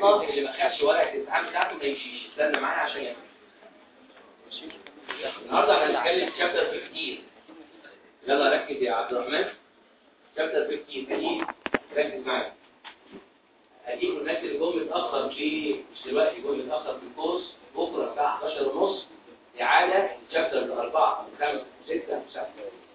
الطالب اللي ما خدش ورقه الامتحان بتاعته ما يمشيش استنى معايا عشان يفهم النهارده هنتكلم في شابتر 15 يلا ركز يا عبد الرحمن شابتر 15 اكيد ركز معايا اكيد الناس اللي جم متاخر في مش دلوقتي جم متاخر في الكورس بكره الساعه 11 ونص اعاده شابتر 4 5 6 7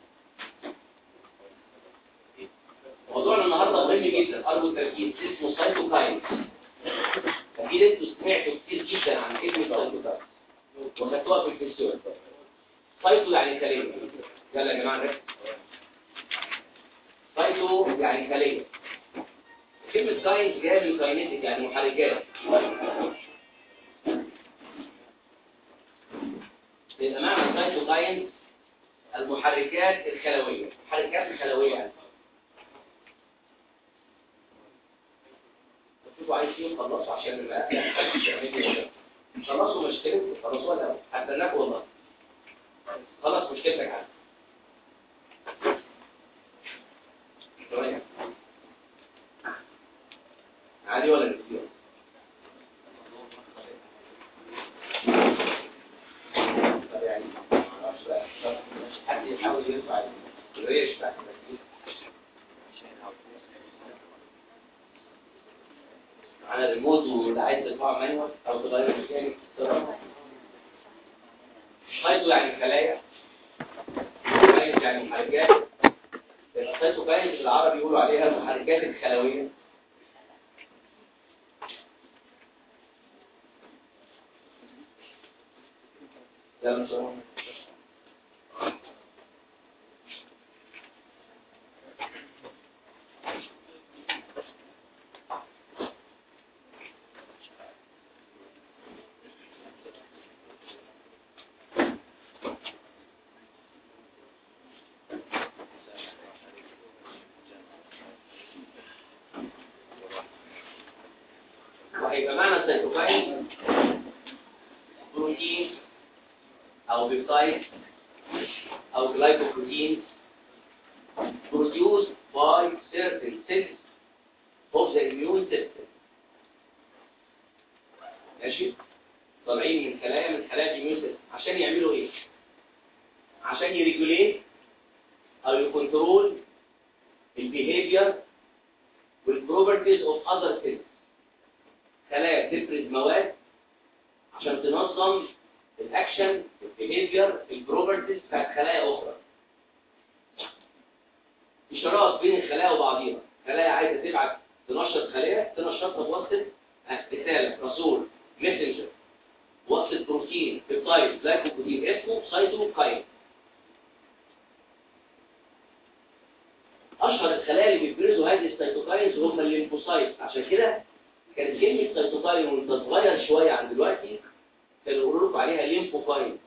موضوعنا النهارده مهم جدا ارجو التركيز اسمه سايتوكاين اكيد انتوا سمعتوا كتير جدا عن كلمه سايتوكاين وخدتوها في الفيسيون سايتو يعني خليه يلا يا جماعه نركز سايتو يعني خليه كلمه كاين جايه من كاينيتيك يعني محركات يبقى معنى سايتوكاين المحركات الخلويه المحركات الخلويه يعني انتوا عايزين خلصوا عشان نبقى خلصوا مشكلتكم خلصوها الاول هستناكم والله خلص مشكلتك عادي طيب. عادي ولا كتير طب يعني معرفش بقى. حد يحاول يرفع الريش بتاعت التسجيل. على الريموت واللي عايز ترفعه مانوال او تغير مكانك سايتو يعني خلايا كاين يعني محركات السايتو كاين بالعربي يقولوا عليها المحركات الخلويه يلا بسرعه وهيبقى معنى السيتوكاين بروتين او بيبتايد او glycoprotein produced by certain cells of the immune system ماشي طالعين من خلايا من خلايا الاميون سيستم عشان يعملوا ايه عشان يريجوليت او يكنترول البيهيفير والبروبرتيز اوف اذر سيلز خلايا تفرز مواد عشان تنظم الاكشن البيهيفير البروبرتيز بتاعت خلايا اخرى اشارات بين الخلايا وبعضيها خلايا عايزه تبعت تنشط خليه تنشطها بواسطه رساله رسول ميسنجر وصلة بروتين بيبتايد جلايكوبروتين اسمه سايتوكاين اشهر الخلايا اللي بيفرزوا هذه السيتوكاينز هم الليمفوسايت عشان كده كانت كلمه سيتوكاين وانت صغير شويه عن دلوقتي كانوا يقولوا لكم عليها ليمفوكاين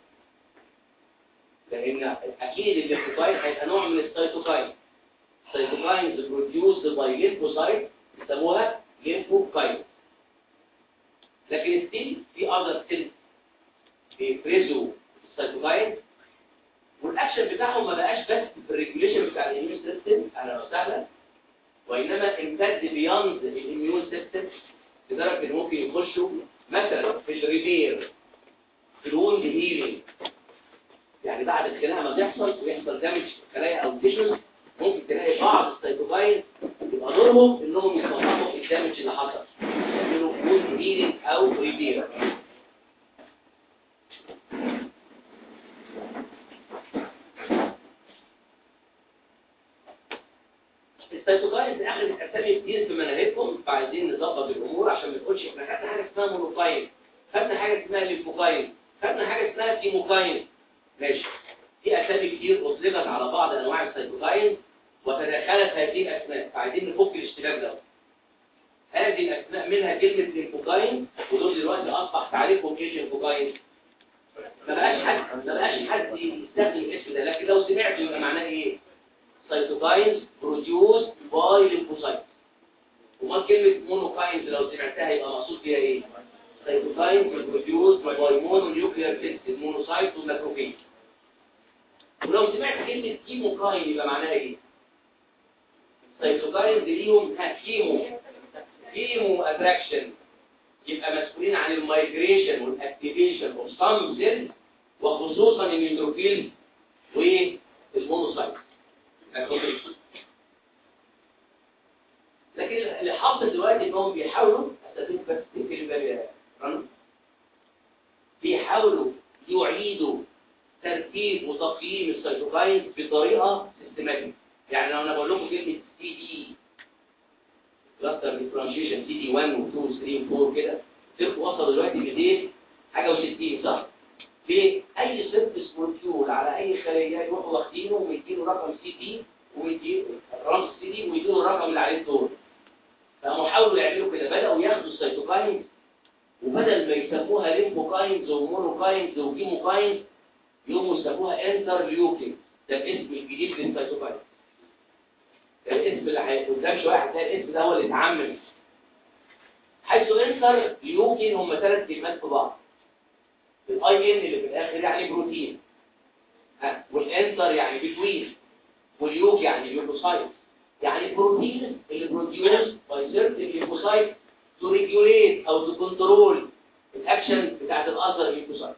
لان اكيد الليمفوكاين هيبقى نوع من السيتوكاين سيتوكاينز بروديوسد باي ليمفوسايت يسموها ليمفوكاين لكن ستيل في اذر سيلز بيفرزوا السيتوكاين والاكشن بتاعهم ما بقاش بس في الريجوليشن بتاع الاميون سيستم اهلا وسهلا وانما امتد بياند الاميون سيستم لدرجه ان ممكن يخشوا مثلا في الريبير في الوند هيلينج يعني بعد الخلايا ما بيحصل ويحصل دامج في الخلايا او تيشوز ممكن تلاقي بعض السيتوكاين يبقى دورهم انهم يصلحوا الدامج اللي حصل يعملوا وند هيلينج او ريبير السيتوكاين اخذت اسامي كتير في مناهجكم فعايزين نظبط الامور عشان ما نقولش احنا خدنا حاجه اسمها مونوكاين خدنا حاجه اسمها ليمفوكاين خدنا حاجه اسمها كيموكاين ماشي في اسامي كتير اطلقت على بعض انواع السيتوكاين وتداخلت هذه الاسماء فعايزين نفك الاشتباك ده هذه الاسماء منها كلمه ليمفوكاين ودول دلوقتي اصبح تعريفهم ايه ليمفوكاين ما بقاش حد ما بقاش حد يستخدم الاسم ده لكن لو سمعته يبقى معناه ايه سيتوكاينز بروديوس باي ليمفوسايت وما كلمة مونوكاينز لو سمعتها يبقى مقصود بيها ايه سيتوكاينز بروديوس باي مونو نيوكلير سيستم مونوسايت وماكروفيج ولو سمعت كلمة كيموكاين يبقى معناها ايه سيتوكاينز ليهم ها كيمو كيمو اتراكشن يبقى مسؤولين عن المايجريشن والاكتيفيشن اوف سام سيلز وخصوصا النيوتروفيل والمونوسايت لكن اللي حاصل دلوقتي انهم بيحاولوا استفيد بس الكلمه رن بيحاولوا يعيدوا ترتيب وتقييم السيتوكاين بطريقه سيستماتيك يعني لو انا بقول لكم كلمه سي دي كلاستر ديفرنشيشن سي دي 1 و 2 و 3 و 4 كده تبقوا وصلوا دلوقتي ل حاجه و60 صح؟ في اي سيرفيس مولكيول على اي خليه يروحوا واخدينه ومدينه رقم سي دي ومدينه رمز سي دي ويديله الرقم اللي عليه الدور فقاموا حاولوا يعملوا كده بداوا ياخدوا السيتوكاين وبدل ما يسموها ليمفوكاينز ومونوكاينز وكيموكاينز يقوموا يسموها انترليوكين ده الاسم الجديد للسيتوكاين ده الاسم اللي هيقول شويه هتلاقي الاسم ده هو اللي اتعمم حيث انتر ليوكين هم ثلاث كلمات في بعض الاي ان اللي في الاخر يعني بروتين ها والانتر يعني بتوين واليوك يعني ليوكوسايت يعني البروتين اللي بروديوس باي سيرتن ليوكوسايت تو ريجوليت او تو كنترول الاكشن بتاعت الاذر ليوكوسايت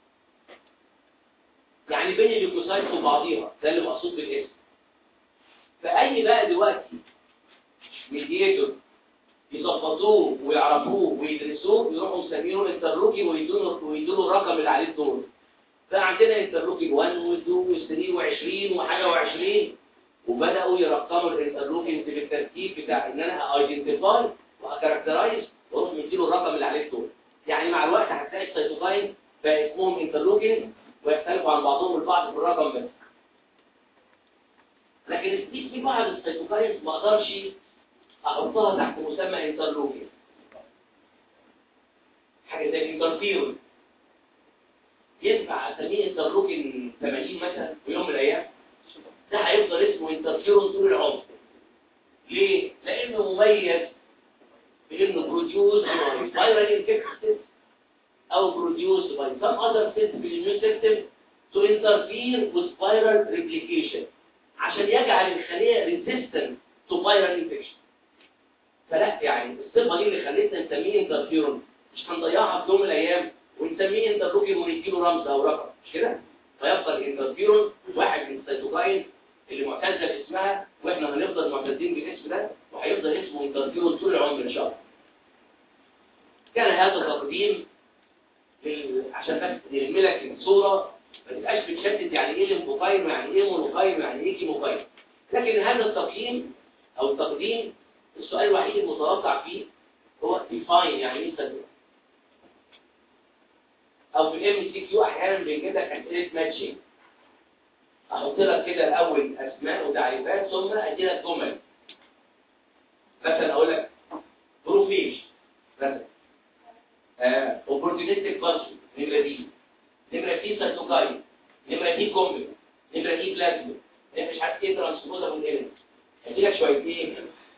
يعني بين الليوكوسايت وبعضيها ده اللي مقصود بالاسم فاي بقى دلوقتي ميديتور يظبطوه ويعرفوه ويدرسوه يروحوا مسمينه انترلوكي ويدوا ويدوا الرقم اللي عليه الدور فعندنا انترلوكي 1 و2 و3 و20 وحاجه و20 وبداوا يرقموا الانترلوكينز بالترتيب بتاع ان انا ايدنتيفاي واكاركترايز واروح مديله الرقم اللي عليه الدور يعني مع الوقت هتلاقي السيتوكاين بقى اسمهم انترلوكين ويختلفوا عن بعضهم البعض في الرقم بس لكن في بعض السيتوكاين ما اقدرش احطها تحت مسمى انترلوكين حاجه زي الانترفيرون ينفع اسميه انترلوكين 80 مثلا في يوم من الايام ده هيفضل اسمه انترفيرون طول العمر ليه؟ لانه مميز بانه بروديوس باي فايرال انفكشن او بروديوس باي سم اذر سيستم في الاميون سيستم تو انترفير with viral replication عشان يجعل الخليه ريزيستنت تو فايرال انفكشن فلا يعني الصفه دي اللي خلتنا نسميه انترفيرون مش هنضيعها في يوم من الايام ونسميه انترلوكين ونديله رمز او رقم مش كده فيفضل الانترفيرون واحد من السيتوكاين اللي معتزه باسمها واحنا هنفضل معتزين بالاسم ده وهيفضل اسمه انترفيرون طول العمر ان شاء الله كان هذا التقديم عشان بس نلملك الصوره ما تبقاش بتشتت يعني ايه ليمفوكاين ويعني ايه مونوكاين ويعني ايه كيموكاين لكن هذا التقييم او التقديم السؤال الوحيد المتوقع فيه هو define يعني ايه تدوين او في الام سي كيو احيانا بنجيب لك اسئله ماتشنج احط لك كده الاول اسماء وتعريفات ثم ادي لك جمل مثلا اقول لك بروفيش مثلا اوبورتونيستيك فانكشن نمره دي نمره دي سيتوكاين نمره دي كومبي نمره دي بلازما مش عارف ايه ترانسبوزابل ايلمنت ادي لك شويه ايه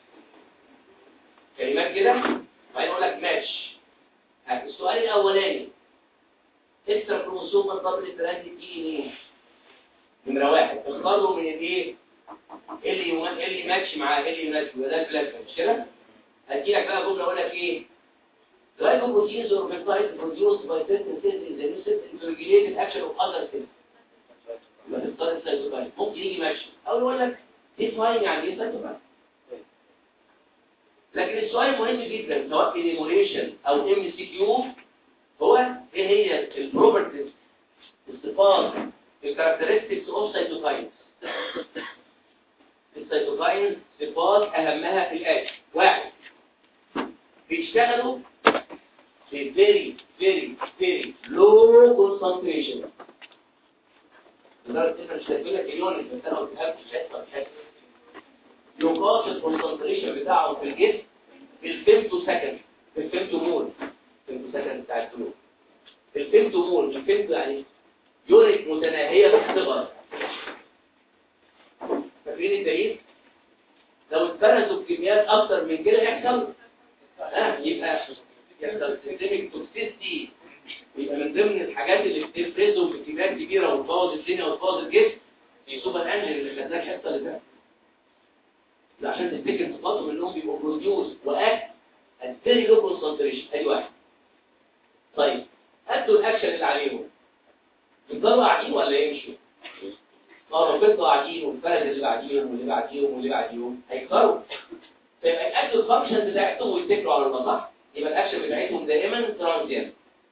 كلمات كده وبعدين اقول لك ماتش السؤال الاولاني اكسترا كروموسوم دبل ستراند دي ان ايه نمره واحد اختاروا من الايه اللي يوم... اللي ماتش مع اللي يناسب ده البلازما مش كده هدي لك بقى جمله اقول لك ايه glycoproteins or peptides produced by certain cells in the immune system to regulate the action of other cells يبقى تختار السيتوكاين ممكن يجي ماشي او يقول لك define يعني ايه سيتوكاين لكن السؤال مهم جدا سواء انيموليشن او ام سي كيو هو ايه هي البروبرتيز الصفات الكاركترستكس اوف سيتوكاين السيتوكاين صفات اهمها الاتي واحد بيشتغلوا في very very very low concentration لدرجه ان مش هتقول لك اليونت بس انا قلتها لك مش هيحصل حاجه نقاط الكونسنتريشن بتاعه في الجسم في الفيمتو سكند في الفيمتو مول الفيمتو سكند بتاع الفلو في الفيمتو مول الفيمتو يعني يونت متناهية في الصغر فاكرين الدليل؟ لو اتفرزوا بكميات اكتر من كده يحصل اه يبقى يحصل سيستميك توكسيستي ويبقى من ضمن الحاجات اللي بتفرزهم بكميات كبيره وتبوظ الدنيا وتبوظ الجسم في سوبر انجل اللي خدناه الحصه اللي فاتت عشان تفتكر صفاتهم انهم بيبقوا بروديوس واكت at very low concentration ادي واحد طيب ادوا الاكشن اللي عليهم يفضلوا قاعدين ولا يمشوا اه لو فضلوا قاعدين والفرد اللي بعديهم واللي بعديهم واللي بعديهم هيكسروا فيبقى يأدوا الفانكشن بتاعتهم ويتكلوا على المصح يبقى الاكشن بتاعتهم دائما ترانزيانت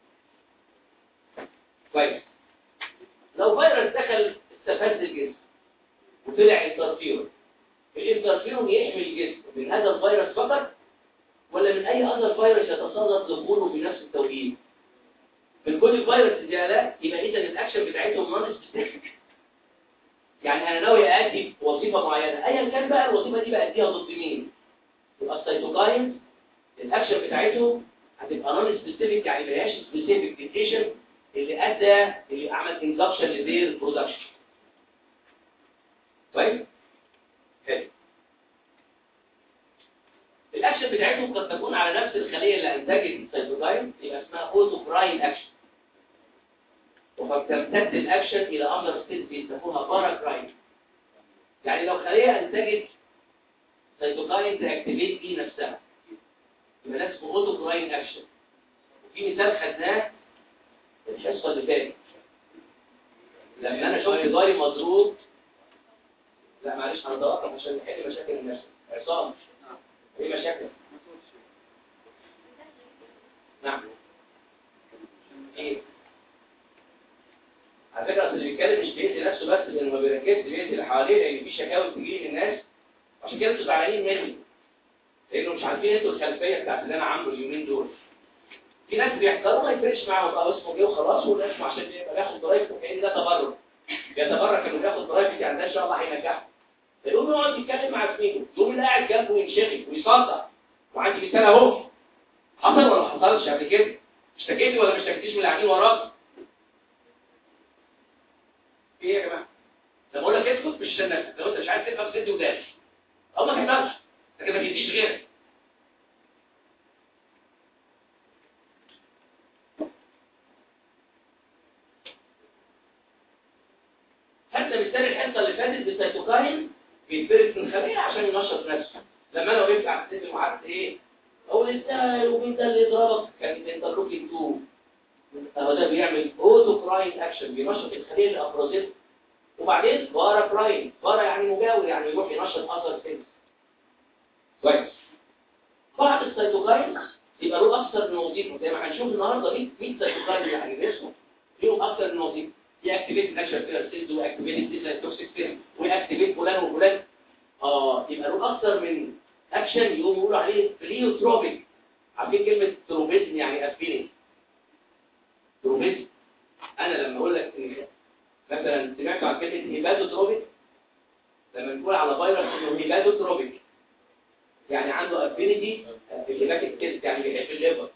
كويس لو فيروس دخل استفز الجسم وطلع انترفيرون الانترفيرون يحمي الجسم من هذا الفيروس فقط ولا من اي اذر فيروس يتصادف دخوله في نفس التوقيت من كل فيروس الزيادات يبقى اذا الاكشن بتاعتهم نون سبيسيفيك يعني انا ناوي ادي وظيفه معينه ايا كان بقى الوظيفه دي باديها ضد مين يبقى السيتوكاين الاكشن بتاعتهم هتبقى نون سبيسيفيك يعني ملهاش سبيسيفيك ديتيشن اللي ادى اللي عمل اندكشن لدير برودكشن كويس حلو الاكشن بتاعتهم قد تكون على نفس الخليه اللي انتجت السيتوكاين يبقى اسمها اوتوكراين اكشن وقد تمتد الاكشن الى اندر ستيت بيسموها باراكراين يعني لو خليه انتجت سيتوكاين تاكتيفيت بي نفسها يبقى ده اسمه اوتوكراين اكشن وفي مثال خدناه الحصه اللي فاتت لما انا شفت جاري مضروب لا معلش هنتوقف عشان نحل مشاكل الناس عصام ايه مشاكل نعم ايه على فكره اللي بيتكلم مش بيأذي نفسه بس لانه ما بيركزش بيأذي اللي حواليه لان في شكاوى بتجي للناس عشان كده انتوا زعلانين مني لانه مش عارفين انتوا الخلفيه بتاعت اللي انا عامله اليومين دول في ناس بيحضروا ما يفرقش معاهم بقى اسمه جه وخلاص والناس عشان يبقى بياخد ضرايب وكأن ده تبرع بيتبرع انه بياخد ضرايب يعني ده ان شاء الله هينجحه يقوم يقعد يتكلم مع زميله يقوم اللي قاعد جنبه ينشغل ويصدق وعندي مثال اهو حصل ولا ما حصلش قبل كده اشتكيتي ولا ما اشتكيتيش من اللي قاعدين وراك ايه يا جماعه لما اقول لك اسكت مش عشان نفسك لو انت مش عارف تفهم سد وداش او ما تفهمش لكن ما تديش غيرك حتى مثال الحصه اللي فاتت بالسيتوكاين بيتفرد من الخليه عشان ينشط نفسه لما انا وقفت على السلم وقعدت ايه اقول ازاي ومين ده اللي ضربك كان انترلوكين 2 هو ده بيعمل اوتو كراين اكشن بينشط الخليه اللي افرزتها وبعدين بارا كراين بارا يعني مجاور يعني يروح ينشط اثر سيلز كويس بعض السيتوكاين يبقى له اكثر من وظيفه زي ما هنشوف النهارده 100 100 سيتوكاين يعني اسمه ليهم اكثر من وظيفه ياكتيفيت الاكشن كده سيلز واكتيفيت التوكسيك سيل وياكتيفيت فلان وفلان اه يبقى له اكثر من اكشن يقوم يقولوا عليه بليوتروبيك عارفين كلمه تروبيزم يعني افينيتي تروبيزم انا لما اقول لك ان مثلا سمعتوا عن كلمه هيباتوتروبيك لما نقول على فيروس انه هيباتوتروبيك يعني عنده افينيتي الهيباتيك تيست يعني بيحب الليفر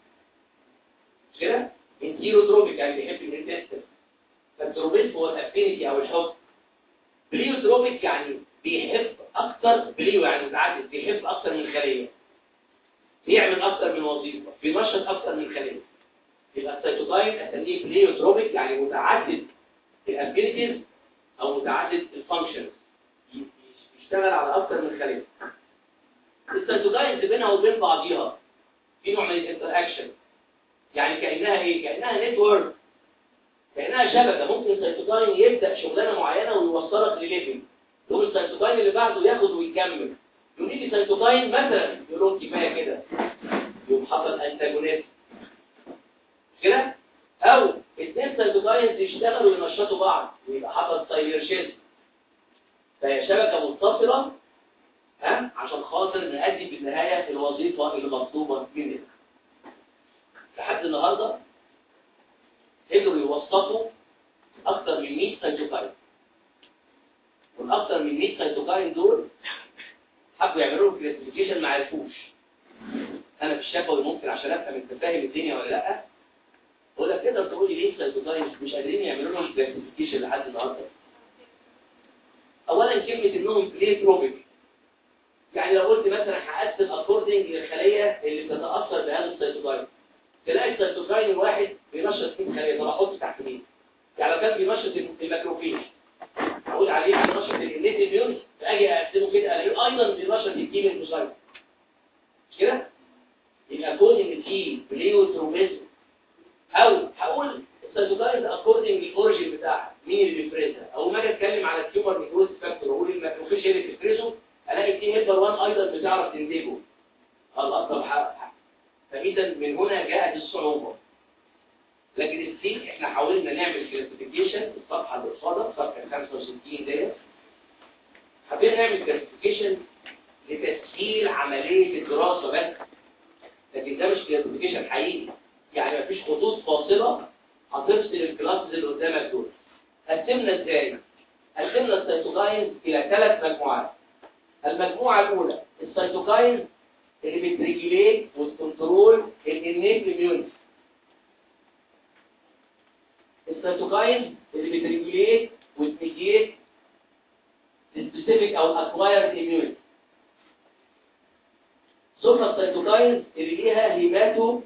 مش كده انتيروتروبيك يعني بيحب الانتستين فالتروبيزم هو الافينيتي او الحب بليوتروبيك يعني بيحب اكتر بليو يعني متعدد بيحب اكتر من خليه بيعمل اكتر من وظيفه بينشط اكتر من خليه يبقى السيتوكاين اسميه بليوتروبيك يعني متعدد الابيليتيز او متعدد الفانكشنز يشتغل على اكتر من خليه السيتوكاين بينها وبين بعضيها في نوع من الانتراكشن يعني كانها ايه كانها نتورك كانها شبكه ممكن السيتوكاين يبدا شغلانه معينه ويوصلك لليفل يقول السيتوكاين اللي بعده ياخد ويكمل يقول لي سيتوكاين مثلا يقول لهم كفايه كده يقوم حصل انتاجونيزم كده او اثنين سيتوكاينز يشتغلوا وينشطوا بعض ويبقى حصل سايليرشيزم فهي شبكه متصله ها عشان خاطر نأدي في النهايه الوظيفه المطلوبه مننا لحد النهارده قدروا يوصفوا اكثر من 100 سيتوكاين والاكثر من 100 سيتوكاين دول حبوا يعملوا لهم كلاسيفيكيشن ما عرفوش انا في الشفوي ممكن عشان افهم انت فاهم الدنيا ولا لا اقول لك تقدر تقول لي ليه سيتوكاين مش قادرين يعملوا لهم كلاسيفيكيشن لحد النهارده اولا كلمه انهم بليتروبيك يعني لو قلت مثلا هقسم اكوردنج للخليه اللي بتتاثر بهذا السيتوكاين تلاقي السيتوكاين الواحد بينشط فيه خليه طب احط تحت مين يعني لو كان بينشط الماكروفيج اقول عليه بينشط الانيت اميون اجي اقسمه كده الاقيه ايضا بينشط الجيم المسيطر مش كده يبقى كون ان في بليوتروميزم او هقول السيتوكاينز اكوردنج للاوريجن بتاعها مين اللي بيفرزها او ما اجي اتكلم على التيومر نيكروز فاكتور واقول الماكروفيج اللي بتفرزه الاقي التي هيلبر 1 ايضا بتعرف تنتجه الله طب فاذا من هنا جاءت الصعوبه لكن السين احنا حاولنا نعمل كلاسيفيكيشن الصفحه اللي قصادها صفحه 65 ديت حبينا نعمل كلاسيفيكيشن لتسهيل عمليه الدراسه بس لكن ده مش كلاسيفيكيشن حقيقي يعني مفيش خطوط فاصله هتفصل الكلاسز اللي قدامك دول قسمنا ازاي قسمنا السيتوكاينز الى ثلاث مجموعات المجموعه الاولى السيتوكاينز اللي بتريجوليت وتكنترول الانيت اميونيتي السيتوكاين اللي بتريجوليت وتميديت السبيسيفيك او الاكوايرد اميونيتي ثم السيتوكاين اللي ليها هيماتو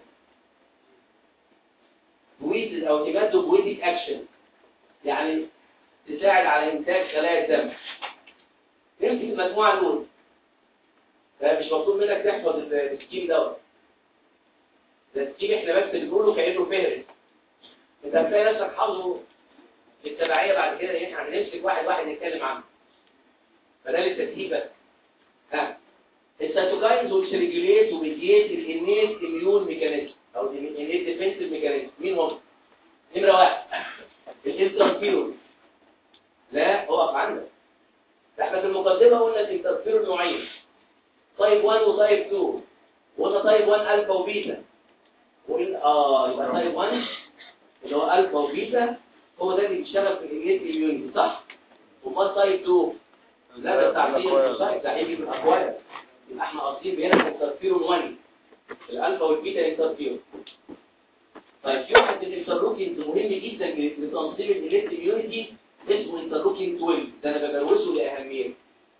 بويتد او هيماتو بويتد اكشن يعني تساعد على انتاج خلايا الدم نمسك المجموعه الاولى فمش مطلوب منك تحفظ السكيم دوت ده السكيم احنا بس بنقوله كانه فهرس انت هتلاقي نفسك حافظه للتبعيه بعد كده ايه هنمسك واحد واحد نتكلم عنه فده للتسهيل بس ها السيتوكاينز والسيريجوليت وميديت الانيت اميون ميكانيزم او الانيت ديفنسيف ميكانيزم مين هم؟ نمره واحد الانترفيرون لا اقف عندك احنا في المقدمه قلنا الانترفيرون نوعين تايب 1 وتايب 2 وقلنا تايب 1 الفا وبيتا وقلنا اه يبقى تايب 1 اللي هو الفا وبيتا هو ده اللي بيشتغل في الانيت اميونيتي صح وما تايب 2 لا ده تعديل السايت ده هيجي في الاكواير يبقى احنا قاصدين بهنا الانترفيرون 1 الالفا والبيتا انترفيرون طيب في واحد من الانترلوكينز مهم جدا لتنظيم الانيت اميونيتي اسمه انترلوكين 12 ده انا بجوزه لاهميته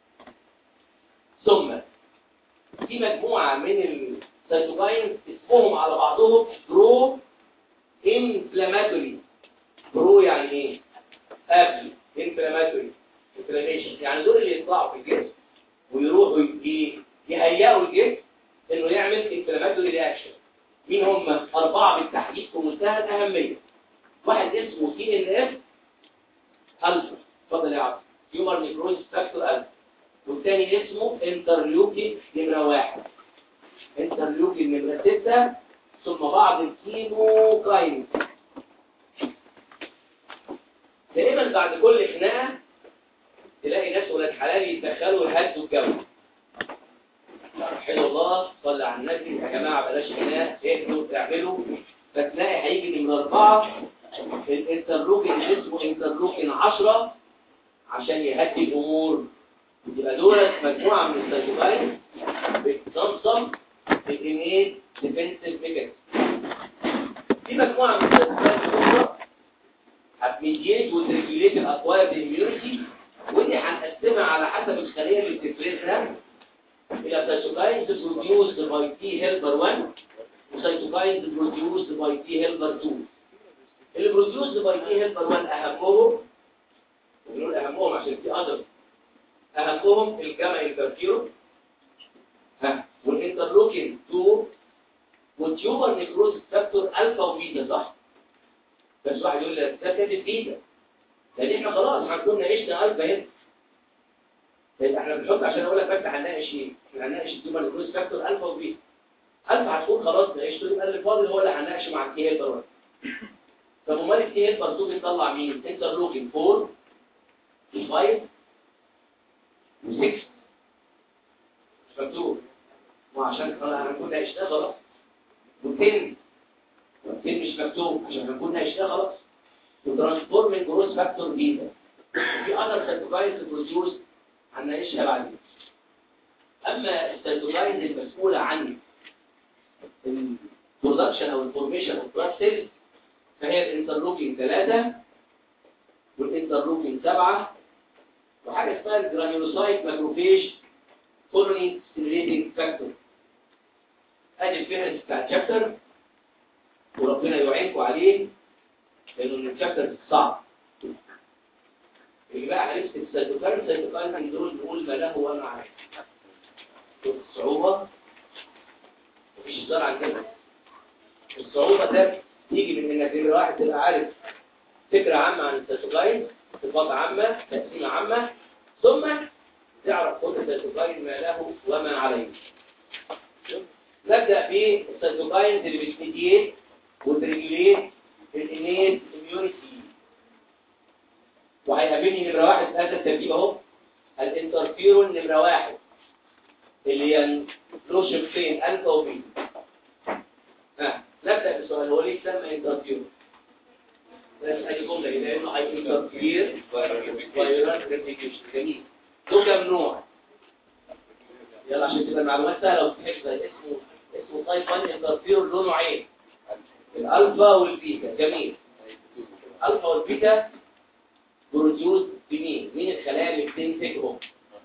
ثم في مجموعه من السيتوكاينز اسمهم على بعضهم برو انفلاماتوري برو يعني ايه قبل انفلاماتوري انفلاميشن يعني دول اللي يطلعوا في الجسم ويروحوا يهيئوا الجسم انه يعمل انفلاماتوري رياكشن مين هم اربعه بالتحديد في منتهى الاهميه واحد اسمه تي ان اف الفا اتفضل يا عبد تيومر نيكروز فاكتور الفا والثاني اسمه انترليوكين نمره واحد انترليوكين نمره سته ثم بعض الكيموكاين دائما بعد كل خناقه تلاقي ناس ولاد حلال يتدخلوا يهدوا الجو حلو الله صلى على النبي يا جماعه بلاش خناق اهدوا اعملوا فتلاقي هيجي من اربعه الانترلوكين اللي اسمه انترلوكين 10 عشان يهدي الامور يبقى دول مجموعه من السيتوكاين بتنظم الانيت ديفنسيف ميكانيزم في مجموعه من السيتوكاين الاخرى هتميديت وتريجوليت الاكوايرد اميونيتي ودي هنقسمها على حسب الخليه اللي بتفرزها الى سيتوكاينز بروديوسد باي تي هيلبر 1 وسيتوكاينز بروديوسد باي تي هيلبر 2 اللي بروديوسد باي تي هيلبر 1 اهمهم بنقول اهمهم عشان في اذر اهمهم الجاما انترفيرون ها والانترلوكين 2 والتيوبر نيكروز فاكتور الفا وبيتا صح بس واحد يقول لك ده كاتب بيتا لان احنا خلاص احنا كنا عشنا الفا هنا طيب احنا بنحط عشان اقول لك بس هنناقش ايه احنا هنناقش التيوبر نيكروز فاكتور الفا وبيتا الفا هتكون خلاص ناقشته يبقى اللي فاضل هو اللي هنناقشه مع التي هيلبر طب امال التي هيلبر 2 بيطلع مين انترلوكين 4 5 و6 مش مكتوب وعشان هنكون ناقشناه خلاص و10 و10 مش مكتوب عشان هنكون ناقشناه خلاص وترانسفورمينج جروث فاكتور بيتا في اذر سيتوكاينز بروديوس هنناقشها بعدين اما السيتوكاينز المسؤوله عن البرودكشن او الفورميشن اوف بلاد سيلز فهي الانترلوكين 3 والانترلوكين 7 وحاجه اسمها الجرانيولوسايت ماكروفيج كولوني ستيميليتنج فاكتور ادي الفهرس بتاع الشابتر وربنا يعينكم عليه لانه الشابتر صعب اللي بقى عرفت السيتوكاين السيتوكاين من دول نقول ما له وما عليه الصعوبه مفيش هزار عن كده الصعوبه ده تيجي من انك نمره واحد تبقى عارف فكره عامه عن السيتوكاين صفات عامه تقسيمه عامه ثم تعرف كل السيتوكاين ما له وما عليه نبدا بالسيتوكاين اللي بتميديت وتريجوليت الانيت اميونيتي وهيقابلني نمره واحد في هذا الترتيب اهو الانترفيرون نمره واحد اللي هي له شقين الفا وبيتا ها نبدا بالسؤال هو ليه سمى انترفيرون بس ادي جمله كده لانه هينترفير فايرال ريبليكيشن جميل له كام نوع يلا عشان تبقى المعلومات سهله وتحفظ اسمه اسمه تايب 1 انترفيرون له نوعين الالفا والبيتا جميل الالفا والبيتا بروديوس بمين مين الخلايا اللي بتنتجهم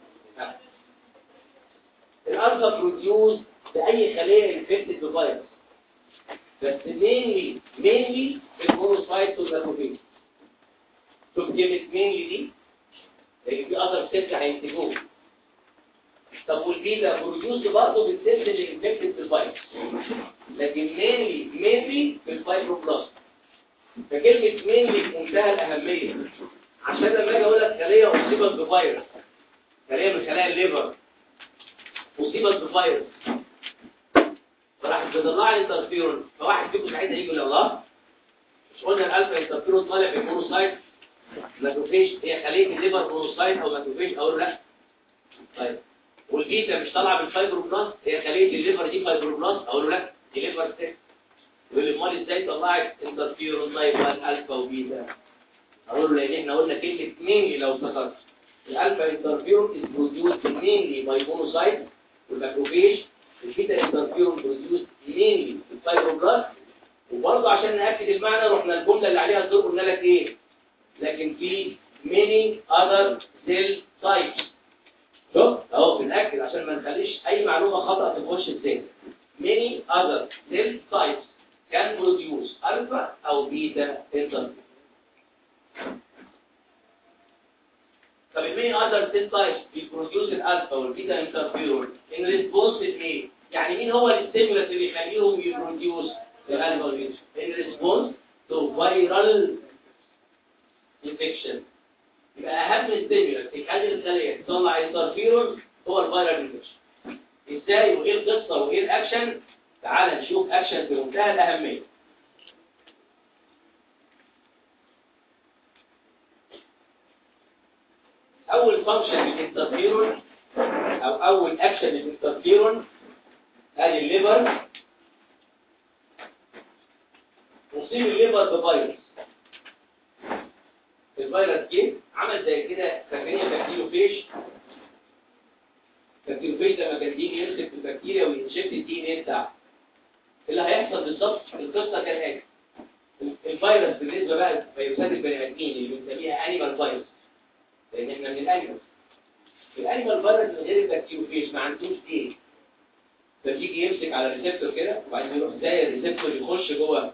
الالفا بروديوس باي خليه انفكتد بفيروس بس مينلي مينلي المونوسايت والماكروفيج شوف كلمه مينلي دي لان في اثر سيل هينتجوه طب والبيتا بروديوس برضه بالسيل اللي انفكتد بالفيروس لكن مينلي مينلي في الفايبروبلاست فكلمه مينلي بمنتهى الاهميه عشان لما اجي اقول لك خليه اصيبت بفيروس خليه من خلايا الليفر اصيبت بفيروس فراح بتطلع لي انترفيرون فواحد فيكم ساعتها يجي يقول الله مش قلنا الالفا انترفيرون طالع في المونوسايت ماكروفيج هي خليه الليفر مونوسايت او ماكروفيج او لا طيب والبيتا مش طالعه بالفايبروبلاست هي خليه الليفر دي فايبروبلاست اقول له لا دي ليفر سيل يقول لي امال ازاي طلعت انترفيرون طيب الفا وبيتا اقول له لان احنا قلنا كلمه مينلي لو افتكرت الالفا انترفيرون از بروديوسد مينلي باي مونوسايت والماكروفيج البيتا انترفيرون بروديوسد مينلي الفايبروبلاست وبرضه عشان ناكد المعنى رحنا الجمله اللي عليها الدور قلنا لك ايه لكن في many other cell types شوف اهو بنأكد عشان ما نخليش اي معلومه خطأ تخش الذهن many other cell types can produce alpha او beta interfere طب many other cell types بيبروديوس الالفا والبيتا انترفيرون ان ريسبونس لمين يعني مين هو الستيمولس اللي بيخليهم يبروديوس الالفا والبيتا ان ريسبونس تو فيرال انفكشن يبقى اهم ستيمولس يخلي الخليه تطلع انترفيرون هو الفيرال انفكشن ازاي وايه القصه وايه الاكشن تعال نشوف اكشن بمنتهى الاهميه اول فانكشن للانترفيرون او اول اكشن للانترفيرون ادي الليفر نصيب الليفر بفيروس الفيروس جه عمل زي كده فاكرين بكتيروفيش بكتيروفيش لما كان يجي يمسك في البكتيريا وينشفت الدي ان ايه بتاعه اللي هيحصل بالظبط القصه كان هيك الفيروس بالنسبه بقى لفيروسات البني ادمين اللي بنسميها انيمال فيروس لان احنا من الانيمال الانيمال فيروس من غير البكتيروفيج ما عندوش ايه فبيجي يمسك على الريسبتور كده وبعدين يروح زي الريسبتور يخش جوه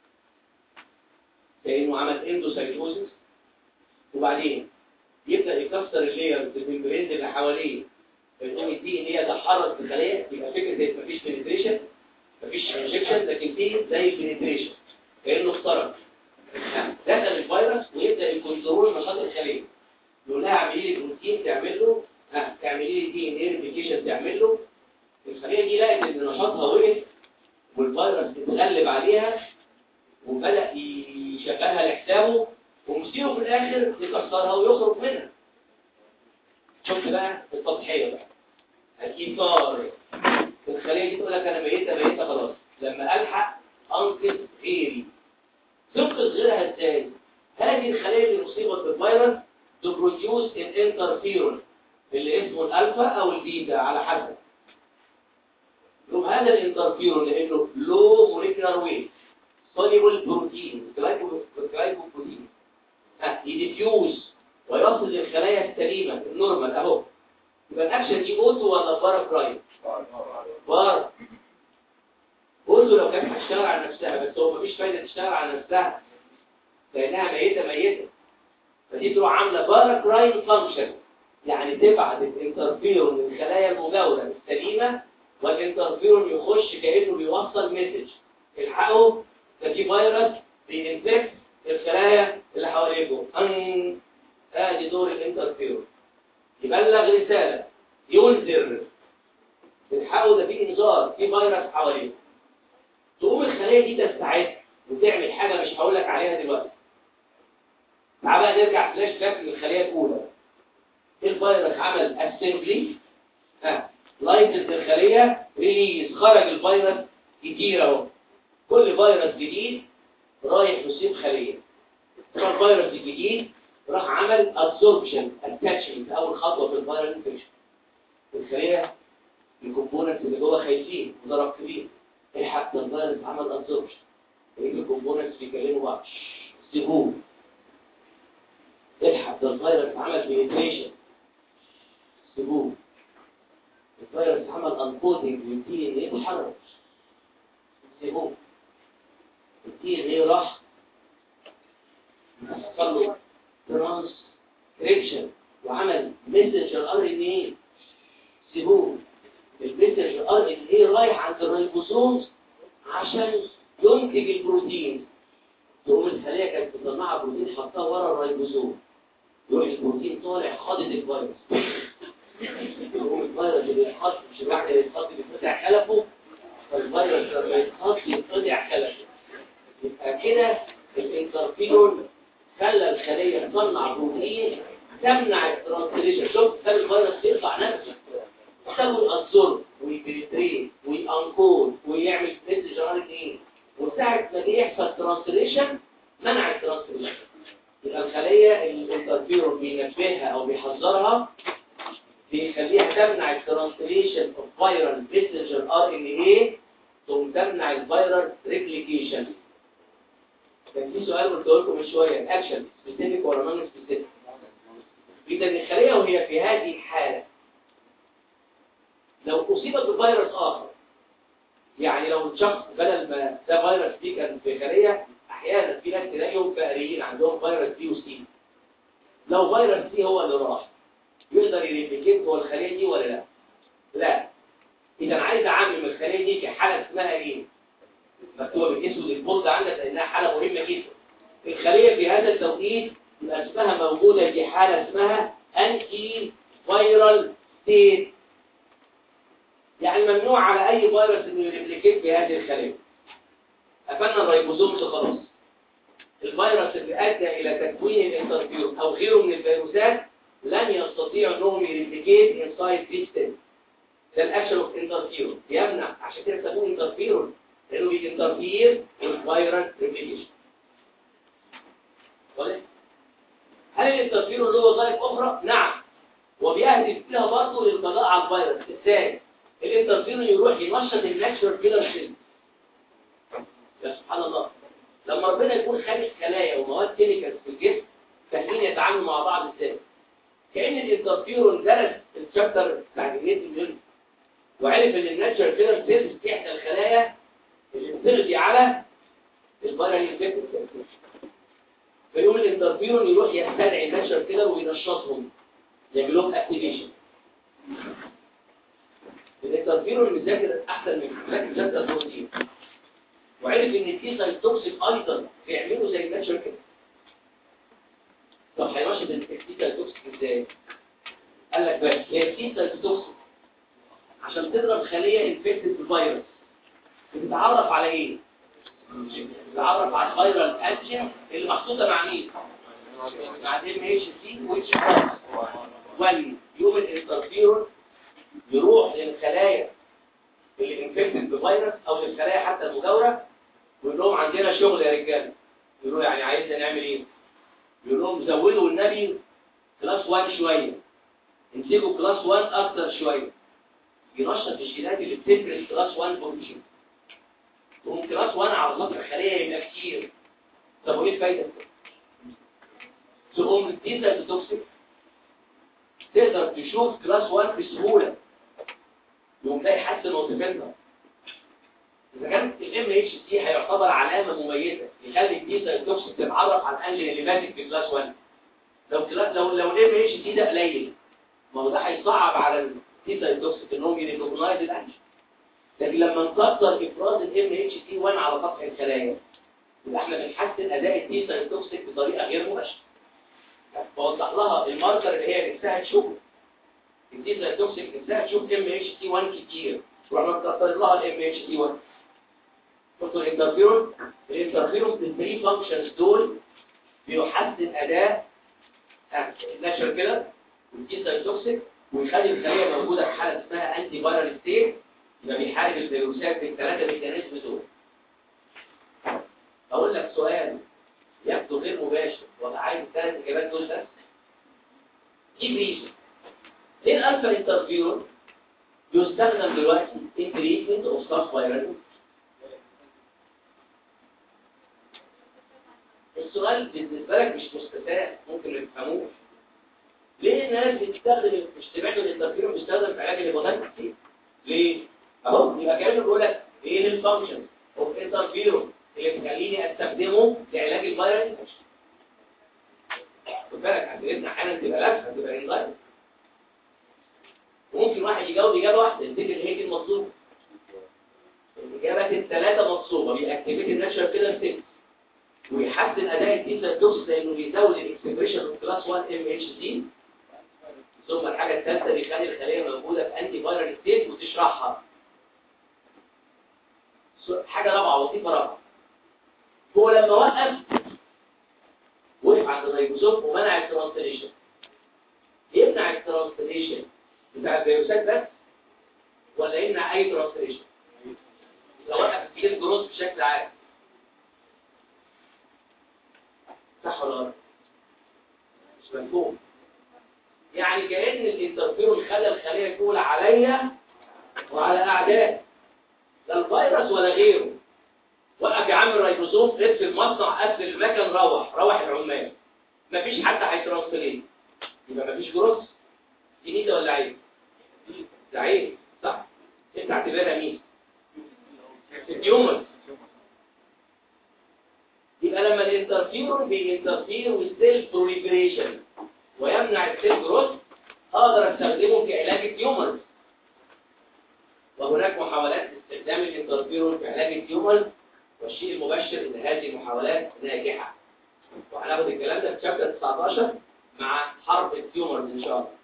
كانه عمل اندوسايتوزيس وبعدين يبدا يكسر اللايرز الممبرين اللي حواليه فيقوم يديه ان هي تحرك في الخليه يبقى فكره زي مفيش بنتريشن مفيش انجكشن لكن فيه زي بنتريشن كانه اخترق دخل الفيروس ويبدا يكنترول نشاط الخليه يقول لها اعملي لي بروتين تعمل له ها تعملي لي دي ان اي ريبليكيشن تعمل له الخليه دي لقت ان نشاطها وقف والفيروس اتغلب عليها وبدا يشغلها لحسابه ومصيره في الاخر يكسرها ويخرج منها شفت بقى التضحيه بقى الايثار الخليه دي تقول لك انا ميته ميته خلاص لما الحق انقذ غيري تنقذ غيرها ازاي هذه الخليه اللي اصيبت بالفيروس تبروديوس الانترفيرون اللي اسمه الالفا او البيتا على حسب يوم هذا الانترفيرون لانه لو موليكولار ويت soluble بروتين جلايكوبروتين يديفيوز ويصل للخلايا السليمه النورمال اهو يبقى الاكشن دي اوتو ولا بارا كرايم بارا اوتو لو كانت هتشتغل على نفسها بس هو مفيش فايده تشتغل على نفسها لانها ميته ميته فدي تروح عامله بارا كرايم فانكشن يعني تبعت الانترفيرون للخلايا المجاوره السليمه والانترفيرون يخش كانه بيوصل مسج الحقوا ده فدي فيروس بينفكت الخلايا اللي حواليكم ان ادي دور الانترفيرون يبلغ رساله ينذر الحقوا ده في انذار في فيروس حواليكم تقوم الخليه دي تستعد وتعمل حاجه مش هقول لك عليها دلوقتي تعال بقى نرجع فلاش باك للخليه الاولى الفيروس عمل اسمبلي ها لايتد الخليه ريليز خرج الفيروس كتير اهو كل فيروس جديد رايح يصيب خليه الفيروس الجديد راح عمل ابسوربشن اتاتشمنت اول خطوه في الفيرال انفكشن الخليه الكومبوننتس اللي جوه خايفين وضرب كبير الحق ده الفيروس عمل ابسوربشن الكومبوننتس بيكلموا بعض سيبوه الحق ده الفيروس عمل بينفيشن سيبوه الفيروس عمل انكودنج والدي ان ايه اتحرك سيبوه الدي ان ايه راح حصل له ترانسكريبشن وعمل ميسنجر ار ان ايه سيبوه الميسنجر ار ان ايه رايح عند الريبوسومز عشان ينتج البروتين تقوم الخليه كانت مصنعه بروتين حطها ورا الريبوسوم يروح البروتين طالع خاضد الفيروس يقوم الفيروس اللي يتحط مش الواحد اللي يتحط بيتقطع خلفه فالفيروس لما يتحط يتقطع خلفه يبقى كده الانترفيرون خلى الخليه تصنع بروتين تمنع الترانسليشن شوف خلى الفيروس يقطع نفسه يسوي الابزورب ويبريترين ويانكود ويعمل مسج ار ان ايه وساعه ما يحصل ترانسليشن منع الترانسليشن يبقى الخليه الانترفيرون بينبهها او بيحذرها بيخليها تمنع الترانسليشن اوف فيرال ميسنجر ار ان ايه ثم تمنع الفيرال ريبليكيشن كان في سؤال قلت لكم من شويه الاكشن سبيسيفيك ولا نون سبيسيفيك اذا الخليه وهي في هذه الحاله لو اصيبت بفيروس اخر يعني لو الشخص بدل ما ده فيروس بي كان في خليه احيانا في ناس تلاقيهم فقريين عندهم فيروس بي وسي لو فيروس سي هو اللي راح يقدر يريبليكيت جوه الخليه دي ولا لا لا اذا عايز اعمم الخليه دي في حاله اسمها ايه مكتوبه بالاسود البولد عندك لانها حاله مهمه جدا الخليه في هذا التوقيت يبقى اسمها موجوده في حاله اسمها انتي فيرال ستيت يعني ممنوع على اي فيروس انه يريبليكيت في هذه الخليه قفلنا الريبوزوم خلاص الفيروس اللي ادى الى تكوين الانترفيرون او غيره من الفيروسات لن يستطيعوا انهم يريبليكيت انسايد سيستم ده الاكشن اوف انترفيرون يمنع عشان كده بيسموه انترفيرون لانه بينترفير والفيرال ريبليكيشن هل الانترفيرون له وظائف اخرى؟ نعم وبيهدف فيها برضه للقضاء على الفيروس ازاي؟ الانترفيرون يروح ينشط الناتشورال كيلر سيل يا سبحان الله لما ربنا يكون خالق خلايا ومواد كيميكال في الجسم فاهمين يتعاملوا مع بعض ازاي كأن الانترفيرون درس الشابتر بتاع جنيه الجن وعرف ان الناتشورال كيلر سيلز احدى الخلايا اللي بتقضي على الفيرال انفكتد فيقوم الانترفيرون يروح يستدعي الناتشورال كيلر وينشطهم يعمل لهم اكتيفيشن الانترفيرون بيذاكر احسن من لكن ذاكر البروتين وعرف ان التي سايتوكسيك ايضا بيعملوا زي الناتشورال كيلر طب هينشط التي سايتوكسيك ازاي قال لك بس هي التي سايتوكسيك عشان تضرب خليه انفكتد بالفيروس بتتعرف على ايه بتتعرف على الفيرال انجين اللي محطوطه مع مين مع الام اتش سي واتش 1 يوم الانترفيرون يروح للخلايا اللي انفكتد بفيروس او للخلايا حتى المجاوره ويقول لهم عندنا شغل يا رجاله يقولوا يعني عايزنا نعمل ايه يقول لهم زودوا النبي كلاس 1 شويه امسكوا كلاس 1 اكتر شويه ينشط الجينات اللي بتفرز كلاس 1 بروتين تقوم كلاس 1 على سطح الخليه يبقى كتير طب وايه الفايده تقوم الديزل توكسيك تقدر تشوف كلاس 1 بسهوله يقوم تلاقي حسن وظيفتها اذا كانت الام اتش سي هيعتبر علامه مميزه يخلي الديزل توكسيك تتعرف على الانجل اللي ماسك في كلاس 1 لو كلاس لو لو الام اتش سي ده قليل ما هو ده هيصعب على الديزل توكسيك انهم يريكوجنايز الانجل لكن لما نكتر افراز الام اتش سي 1 على سطح الخلايا يبقى احنا بنحسن اداء التي سايتوكسيك بطريقه غير مباشره بوضح لها الماركر اللي هي نفسها تشوف التي سايتوكسيك نفسها تشوف ام اتش تي 1 كتير واحنا بنكتر لها الام اتش تي 1 قلت الانترفيرون الانترفيرون في الثري فانكشنز دول بيحسن اداء نشر كده والتي سايتوكسيك ويخلي الخليه موجوده في حاله اسمها انتي فايرال ستيت يبقى بيحارب الفيروسات بالثلاثه ميكانيزم دول اقول لك سؤال يبدو غير مباشر وضع عايز الثلاث اجابات دول بس جيب ريزن ليه الالفا انترفيرون يستخدم دلوقتي ان تريتمنت اوف ستاف فايرال السؤال بالنسبه لك مش مستفاد ممكن ما تفهموش ليه الناس بتستخدم مش تبعد الانترفيرون بيستخدم في علاج الهيباتيتس كتير ليه اهو يبقى كانه بيقول لك ايه الفانكشن اوف انترفيرون اللي بتخليني استخدمه لعلاج الفيروس انفكشن خد بالك عندنا احيانا تبقى لفه تبقى انزايم وممكن واحد يجاوب اجابه واحده تفتكر هي دي المطلوبه الاجابات الثلاثه مطلوبه بيأكتيفيت الناتشر كده ستيت ويحسن اداء التي سيل لانه بيزود الاكسبريشن اوف كلاس 1 ام اتش سي ثم الحاجه الثالثه بيخلي الخليه موجوده في انتي فايرال ستيت وتشرحها حاجه رابعه وظيفه رابعه هو لما وقف وقف عند الريبوسوم ومنع الترانسليشن يمنع الترانسليشن بتاع الفيروسات بس ولا يمنع اي ترانسليشن لو وقف السيل جروث بشكل عام صح ولا غلط مش مفهوم يعني كأن الانترفيرون خلى الخلية الأولى عليا وعلى أعداء لا الفيروس ولا غيره وقف يا عم الريبوسوم في المصنع قفل المكان روح روح العمال مفيش حد هيترانسفير يبقى مفيش جروس دي ميزه ولا عيب؟ ده عيب صح؟ انت اعتبرها مين؟ التيومر يبقى لما الانترفيرون بينترفير والسيل بروليفريشن ويمنع السيل جروث اقدر استخدمه في علاج التيومر وهناك محاولات استخدام الانترفيرون في علاج التيومر والشيء المبشر ان هذه المحاولات ناجحه وهناخد الكلام ده في شابتر 19 مع حرب التيومر ان شاء الله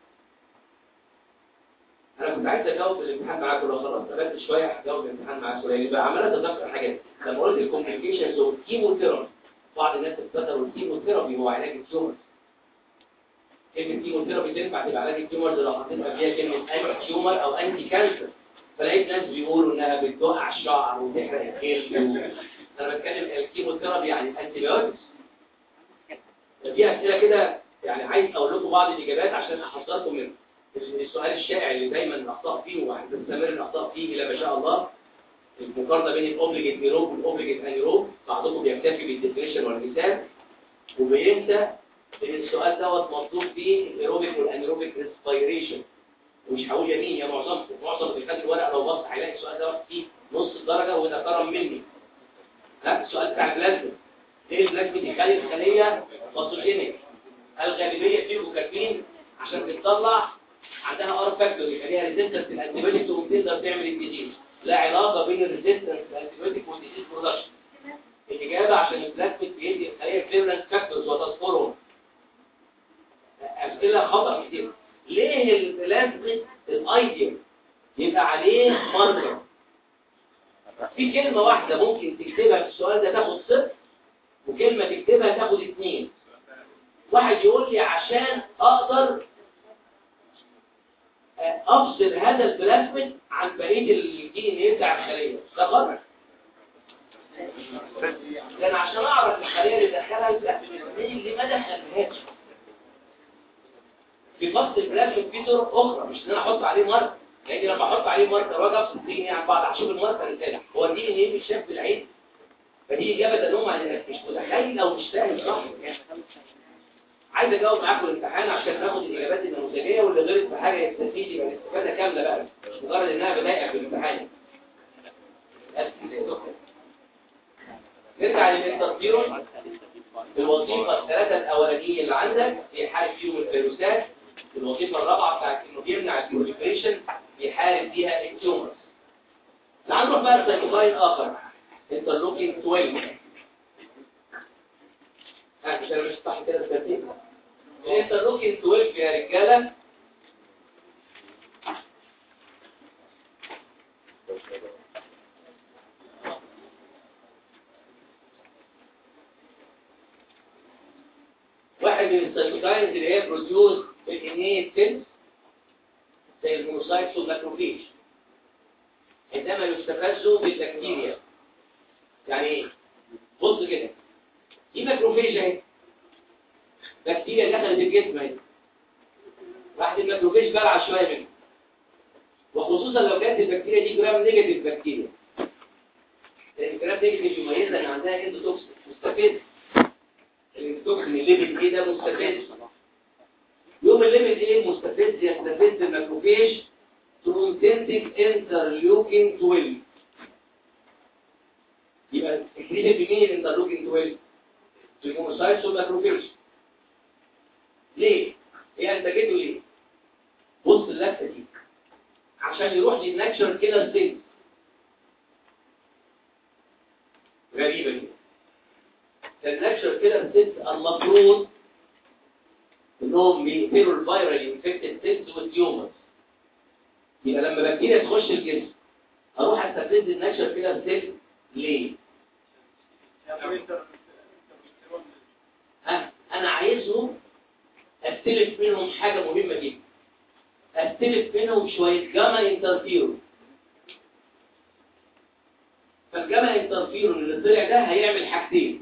انا كنت عايز اجاوب الامتحان معاكم لو خلاص ثبت شويه هجاوب الامتحان معاكم لان بقى عمال اتذكر حاجات لما قلت الكومبليكيشنز اوف كيموثيرابي بعض الناس افتكروا الكيموثيرابي هو علاج التيومر كلمه كيموثيرابي تنفع تبقى علاج التيومر لو حطينا فيها كلمه انتي تيومر او انتي كانسر فلقيت ناس بيقولوا انها بتوقع الشعر وتحرق الخيل انا بتكلم الكيموثيرابي يعني الانتيبيوتكس دي اسئله كده يعني عايز اقول لكم بعض الاجابات عشان احذركم من السؤال الشائع اللي دايما الاخطاء فيه وهتستمر الاخطاء فيه الى ما شاء الله المقارنه بين الاوبليجيت نيروب والاوبليجيت انيروب بعضكم بيكتفي بالديفينيشن والمثال وبينسى ان السؤال دوت مطلوب فيه الايروبيك والانيروبيك ريسبيريشن ومش هقول يمين يا معظمكم معظم اللي خد الورقه لو بص هيلاقي السؤال دوت فيه نص الدرجه وده كرم مني ها السؤال بتاع البلازما ليه البلازما يخلي الخليه باثوجينيك الغالبيه فيه كاتبين عشان بتطلع عندها ار فاكتور يخليها ريزيستنس للانتيبيوتيك وتقدر تعمل الديزيز لا علاقه بين الريزيستنس للانتيبيوتيك والديزيز برودكشن الاجابه عشان البلازميد بيدي الخليه كليرنس فاكتورز وتصفرهم اسئله خطا كتير ليه البلازميد الايديال يبقى عليه ماركر في كلمه واحده ممكن تكتبها في السؤال ده تاخد صفر وكلمه تكتبها تاخد اثنين واحد يقول لي عشان اقدر افصل هذا البلازميد عن بقيه الدي ان ايه بتاع الخليه ده غلط لان عشان اعرف الخليه اللي دخلها البلازميد اللي ما دخلهاش في فصل البلازميد في طرق اخرى مش ان انا احط عليه ماركر لان لما احط عليه ماركر واجي افصل الدي ان ايه عن بعض هشوف الماركر الثاني هو الدي ان ايه بيتشاف بالعين فدي اجابه تنوم عن انك مش متخيل او مش فاهم صح عايز اجاوب معاكم الامتحان عشان ناخد الاجابات النموذجيه واللي غلط في حاجه يستفيد يبقى الاستفاده كامله بقى مش مجرد انها بضايقك في الامتحان نرجع للانترفيرون الوظيفه الثلاثه الاولانيه اللي عندك بيحارب فيهم الفيروسات الوظيفه الرابعه بتاعت انه بيمنع البروليفريشن بيحارب فيها التيومرز تعال نروح بقى لسيتوكاين اخر انترلوكين 12 ها مش انا مش صح كده بالترتيب الانترلوكين 12 يا رجاله واحد من السيتوكاينز اللي هي بروديوس بالانيه سيلز زي المونوسايتس والماكروفيج عندما يستفزوا بالبكتيريا يعني ايه؟ بص كده دي ماكروفيج اهي بكتيريا دخلت الجسم اهي راحت الماكروفيج بلع شويه منها وخصوصا لو كانت البكتيريا دي جرام نيجاتيف بكتيريا لان الجرام نيجاتيف يميزها ان عندها اندوتوكسين مستفز التوكسين الليفل ايه ده مستفز يوم الليفل ايه مستفز يستفز الماكروفيج to intrinsic interleukin 12 يبقى اكتشف مين الانترلوكين 12 المونوسايتس والماكروفيج ليه؟ هي انتجته ليه؟ بص اللفه دي عشان يروح للناتشر كده ستيت غريبه دي الناتشر كده ستيت المفروض انهم بيقتلوا الفيرال انفكتد سيلز والتيومرز يبقى لما بكتيريا تخش الجسم اروح استفز الناتشر كده ستيت ليه؟ ها انا عايزهم استلف منهم حاجه مهمه جدا استلف منهم شويه جاما انترفيرون فالجاما انترفيرون اللي طلع ده هيعمل حاجتين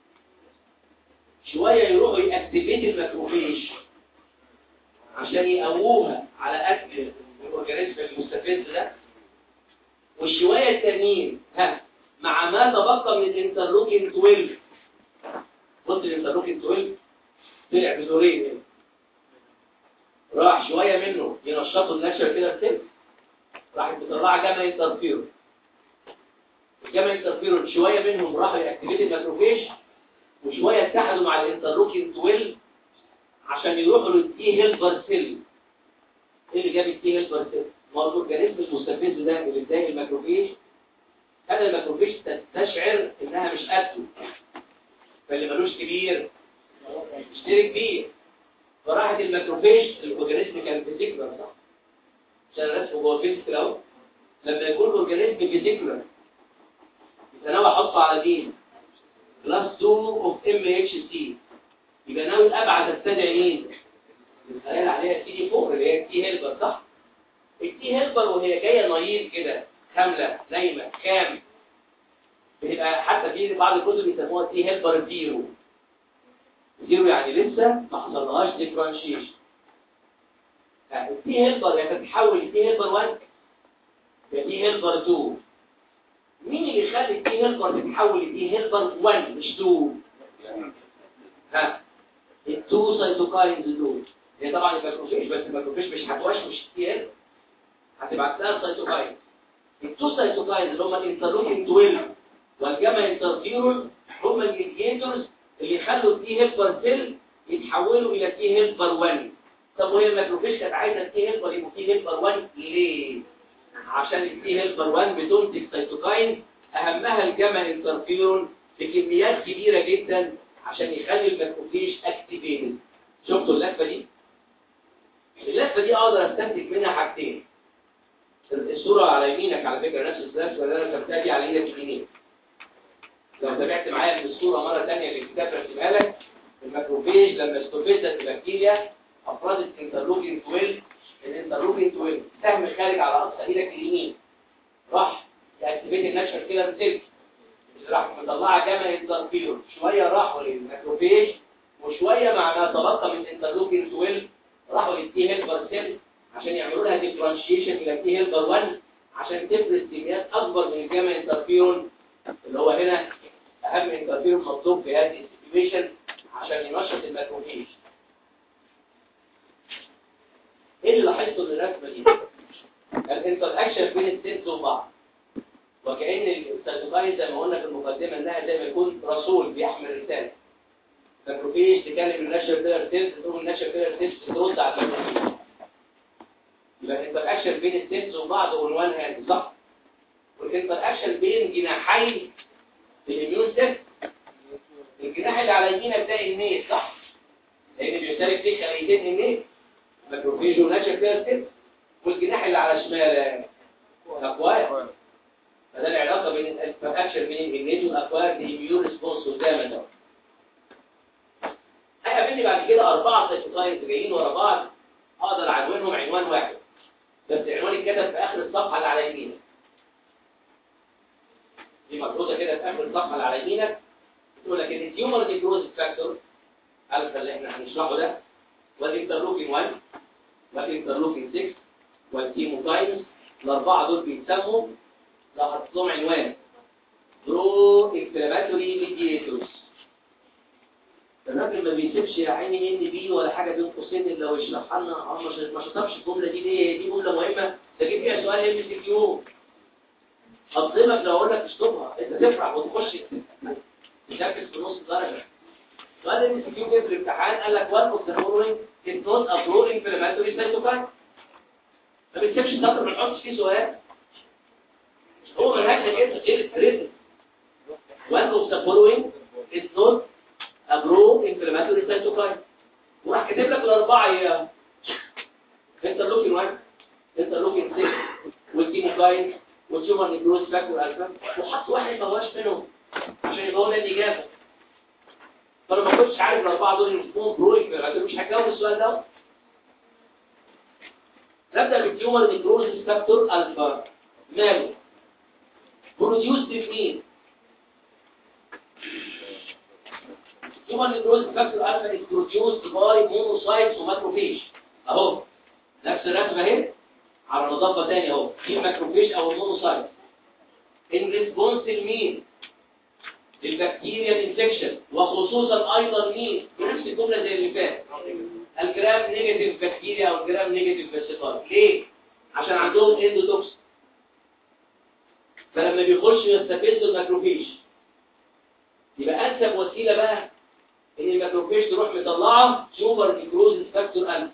شويه يروحوا ياكتيفيت الماكروفيج عشان يقووها على اكل الاورجانيزم المستفز ده والشويه التانيين ها مع ما تبقى من الانترلوكين 12 قلت الانترلوكين 12 طلع بدورين هنا راح شويه منه ينشطوا النشر كده السلك راح مطلعه جاما انترفيرون الجاما انترفيرون شويه منهم راحوا ياكتيفيت الماكروفيج وشويه اتحدوا مع الانترلوكين 12 عشان يروحوا للتي هيلبر سيل ايه اللي جاب التي هيلبر سيل؟ ما هو الاورجانيزم المستفز ده اللي بيضايق الماكروفيج هذا الماكروفيج تستشعر انها مش قده فاللي ملوش كبير اشتري كبير فراحت الماكروفيج الاورجانيزم كان فيزيكولار صح عشان رسمه جوه الفيزيكال اهو لما يكون الاورجانيزم فيزيكولار يبقى ناوي احطه على مين؟ كلاس 2 اوف ام اتش سي يبقى ناوي ابعت استدعي مين؟ الخلايا عليها سي دي 4 اللي هي التي هيلبر صح؟ التي هيلبر وهي جايه نايل كده كامله نايمه كام بيبقى حتى في بعض الكتب بيسموها تي هيلبر زيرو زيرو يعني لسه ما حصلهاش ديفرنشيشن التي هيلبر يا تتحول لتي هيلبر 1 يا تي هيلبر 2 مين اللي يخلي التي هيلبر تتحول لتي هيلبر 1 مش 2 ها التو سيتوكاينز دول هي طبعا الماكروفيج بس الماكروفيج مش هتوشوش كتير هتبعت لها السيتوكاين التو سيتوكاينز اللي هم الانترلوكين 12 والجاما انترفيرون هم الميدياتورز اللي يخلوا التي هيلبر سيل يتحولوا الى تي هيلبر 1 طب وهي الماكروفيج كانت عايزه التي هيلبر يبقوا تي هيلبر 1 ليه؟ عشان التي هيلبر 1 بتنتج سيتوكاين اهمها الجاما انترفيرون بكميات كبيره جدا عشان يخلي الماكروفيج اكتيفيتد شفتوا اللفه دي؟ اللفه دي اقدر استنتج منها حاجتين الصوره على يمينك على فكره نفس اللفه اللي انا كتبتها دي على ايدك اليمين لو تابعت معايا في الصوره مره ثانيه اللي الكتاب رسمها لك الماكروفيج لما استفزت البكتيريا افرزت انترلوكين 12 الانترلوكين 12 سهم خارج على اقصى ايدك اليمين راح ياكتيفيت النشر كده بسلك راح مطلعه جاما انترفيرون شويه راحوا للماكروفيج وشويه مع ما تبقى من انترلوكين 12 راحوا للتي هيلبر سيل عشان يعملوا لها ديفرنشيشن الى تي هيلبر 1 عشان تفرز كميات اكبر من الجاما انترفيرون اللي هو هنا اهم انترفيرون مطلوب في هذه السيتويشن عشان ينشط الماكروفيج ايه اللي لاحظته من الرسمه دي الانتر اكشن بين السيلز وبعض وكأن السيتوكاين زي ما قلنا في المقدمة انها زي ما يكون رسول بيحمل رسالة ماكروفيج تكلم النشر كده سيلز تقول النشر كده سيلز ترد على الماكروفيج يبقى الانتر اكشن بين السيلز وبعض عنوان هذا صح والانتر اكشن بين جناحي الاميون سيستم الجناح اللي على يمينك ده النيت صح لان بيشترك فيه خليتين النيت ماكروفيج وناتشر كده كده والجناح اللي على شمال الاكواير فده العلاقه بين الاكشن بين النيت والاكواير دي اميون ريسبونس قدام ده هيقابلني بعد كده اربعه سيتوكاينز جايين ورا بعض اقدر اعنوانهم عنوان واحد بس العنوان اتكتب في اخر الصفحه اللي على يمينك دي مكتوبه كده في اخر الصفحه اللي على يمينك تقول لك ان التيومر نيكروز فاكتور الفا اللي احنا هنشرحه ده والانترلوكين 1 والانترلوكين 6 والكيموكاينز الاربعه دول بيتسموا لو حطيت لهم عنوان برو انفلاماتوري ميدياتورز الراجل ما بيسيبش يا عيني ان بي ولا حاجه بين قوسين الا لو يشرحها لنا اه مش ما شطبش الجمله دي ليه دي جمله مهمه تجيب فيها سؤال ام سي كيو هتظلمك لو اقول لك اشطبها انت تفرح وتخش تركز في نص درجه سؤال ام سي كيو جه في الامتحان قال لك وان اوف ذا فولوينج از نوت ا برو انفلاماتوري سايتوكاين ما بتسيبش سطر ما تحطش فيه سؤال هو منهجنا كده غير الريتم وان اوف ذا فولوينج از نوت ابرو انفلاماتوري سايتوكاين وراح كاتب لك الاربعه ايه انترلوكين 1 انترلوكين 6 والكيموكاين والتيومر نيكروز فاكتور الفا وحط واحد ما هواش منهم عشان يبقى هو ده الاجابه فانا ما كنتش عارف الاربعه دول اللي اسمهم برو انفلاماتوري مش هجاوب السؤال ده نبدا بالتيومر نيكروز فاكتور الفا ماله بروديوس منين human growth factor alpha is produced by monocytes وماكروفيج اهو نفس الرسمه اهي على نظافه ثانيه اهو في ماكروفيج او المونوسايت ان ريسبونس لمين للبكتيريا الانفكشن وخصوصا ايضا مين نفس الجمله زي اللي فات الجرام نيجاتيف بكتيريا او الجرام نيجاتيف باسيفار ليه عشان عندهم اندوتوكس فلما بيخش يستفزوا الماكروفيج يبقى انسب وسيله بقى ان الماكروفيج تروح مطلعه سوبر نيكروز فاكتور الفا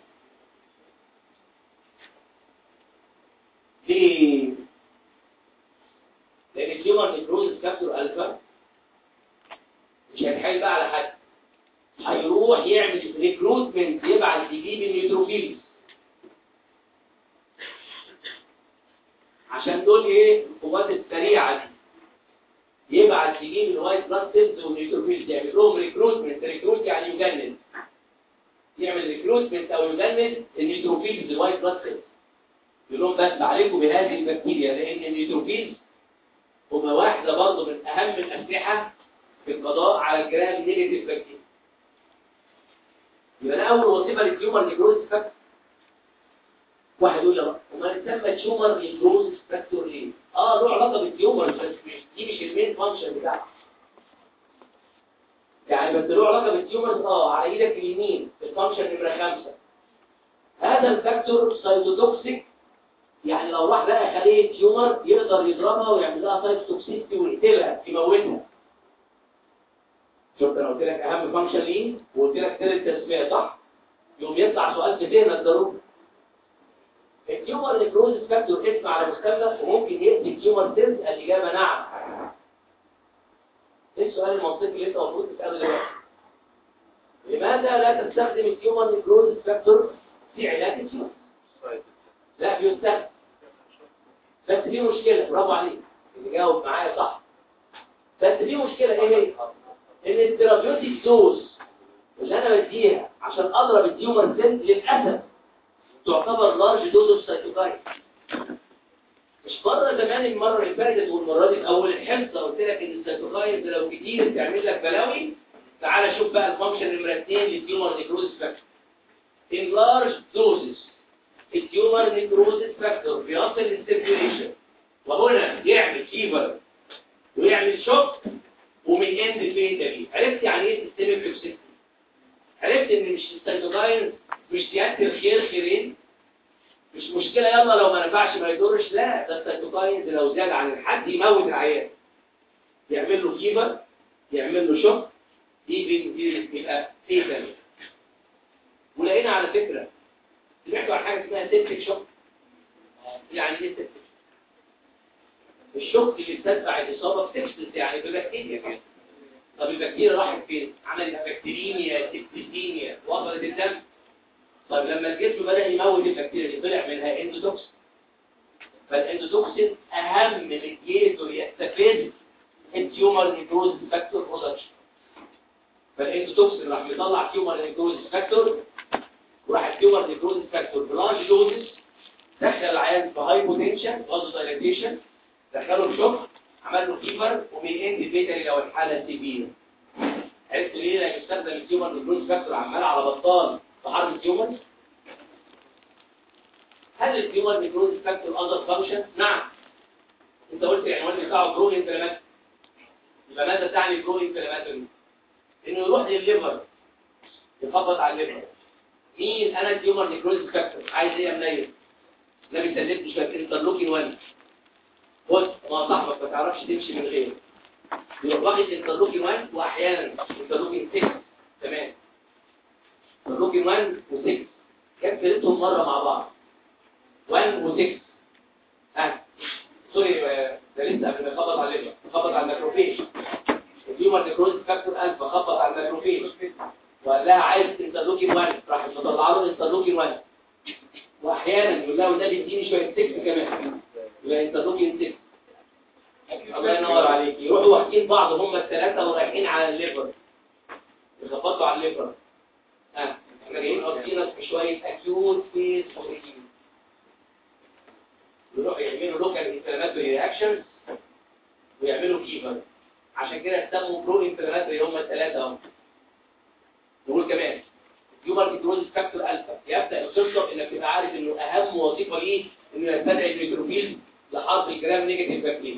ليه لان التيومر نيكروز فاكتور الفا مش هيتحايل بقى على حد هيروح يعمل ريكروتمنت يبعت يجيب النيوتروفيلز عشان دول ايه القوات السريعه دي يبعت يجيب الوايت بلاد سيلز والنيوتروفيلز يعمل لهم ريكروتمنت ريكروت يعني يجنن يعمل ريكروتمنت او يجنن النيوتروفيلز الوايت بلاد سيلز يقول لهم بس عليكم بهذه البكتيريا لان النيوتروفيلز هما واحده برضه من اهم الاسلحه في القضاء على الجرام نيجاتيف بكتيريا يبقى ده اول وظيفه للتيومر نيكروز فاكتور واحد يقول لي امال اتسمى تيومر نيكروز فاكتور ليه اه له علاقه بالتيومر بس مش دي مش المين فانكشن بتاعها يعني بس له علاقه بالتيومر اه على ايدك اليمين في الفانكشن نمره خمسة هذا الفاكتور سايتوتوكسيك يعني لو راح بقى خليه تيومر يقدر يضربها ويعمل لها سايتوتوكسيتي ويقتلها يموتها شفت انا قلت لك اهم فانكشن ليه وقلت لك سر التسميه صح يوم يطلع سؤال في ذهنك ضروري التيومر نيكروز فاكتور اسم على مستوى وممكن يقتل التيومر سيلز الاجابه نعم ايه السؤال المنطقي اللي انت المفروض تساله دلوقتي لماذا لا تستخدم التيومر نيكروز فاكتور في علاج التيومر لا بيستخدم بس في مشكله برافو عليك اللي جاوب معايا صح بس في مشكله ايه هي ان الثيرابيوتيك دوز اللي انا بديها عشان اضرب التيومر سيل للاسف تعتبر لارج دوز اوف سايتوكاين مش مره زمان المره اللي فاتت والمره دي في اول الحصه قلت لك ان السايتوكاين لو كتير بتعمل لك بلاوي تعالى شوف بقى الفانكشن نمره 2 للتيومر نيكروزس فاكتور in large doses التيومر نيكروزس فاكتور بيصل للسيركيوليشن وهنا يعمل فيبر ويعمل شوك ومن اند فيتالي عرفت يعني ايه سيستميك توكسيستي عرفت ان مش السيتوكاين مش سيادة الخير خيرين مش مشكلة يلا لو ما نفعش ما يضرش لا ده السيتوكاين لو زاد عن الحد يموت العيان يعمل له فيبر يعمل له شوك دي بيبقى فيتالي ولقينا على فكرة سمعتوا عن حاجة اسمها سيبتك شوك يعني ايه سيبتك الشوك اللي بتتبع الإصابة بتفسد يعني ببكتيريا كده طب البكتيريا راحت فين عملت بكتيريميا سيبتيميا وصلت الدم طب لما الجسم بدا يموت البكتيريا دي طلع منها اندوتوكسين فالاندوتوكسين اهم ميديتور يستفيد التيومر نيكروز فاكتور برودكشن فالاندوتوكسين راح يطلع تيومر نيكروز فاكتور وراح التيومر نيكروز فاكتور بلارج دوزز دخل العيان في هايبوتنشن فازو دايلاتيشن دخله في شوك عمل له فيفر وبيند فيتالي لو الحاله سيفير عرفت ليه لان استخدم التيومر نيكروز فاكتور عمال على بطال في حرب التيومر هل التيومر نيكروز فاكتور اذر فانكشن نعم انت قلت العنوان بتاعه برو انفلاماتوري يبقى ماذا تعني برو انفلاماتوري انه يروح للليفر يخبط على الليفر مين انا التيومر نيكروز فاكتور عايز ايه يا منير النبي سلمت شويه انترلوكين 1 بص ما صاحبك ما تعرفش تمشي من غيره يروح واخد انترلوكين 1 واحيانا انترلوكين 6 تمام انترلوكين 1 و6 كان فرقتهم مره مع بعض 1 و6 ها سوري آه، ده لسه قبل ما يخبط على الليفر خبط على الماكروفيج التيومر نيكروز فاكتور الفا خبط على الماكروفيج وقال لها عايز انترلوكين 1 راح مطلع له انترلوكين 1 واحيانا يقول لها والنبي اديني شويه 6 كمان يبقى انترلوكين 6 الله ينور عليك يروحوا واخدين بعض هم الثلاثه ورايحين على الليفر يخبطوا على الليفر ها احنا جايين قاصدين بشويه اكيوت فيس اوريجين يروحوا يعملوا لوكال انفلاماتوري رياكشن ويعملوا فيفر عشان كده استخدموا برو انفلاماتوري هم الثلاثه اهو نقول كمان يومر نيكروز فاكتور الفا يبدا القصه انك تبقى عارف انه اهم وظيفه ليه انه يستدعي الميكروفيل لحرف الجرام نيجاتيف بكتيريا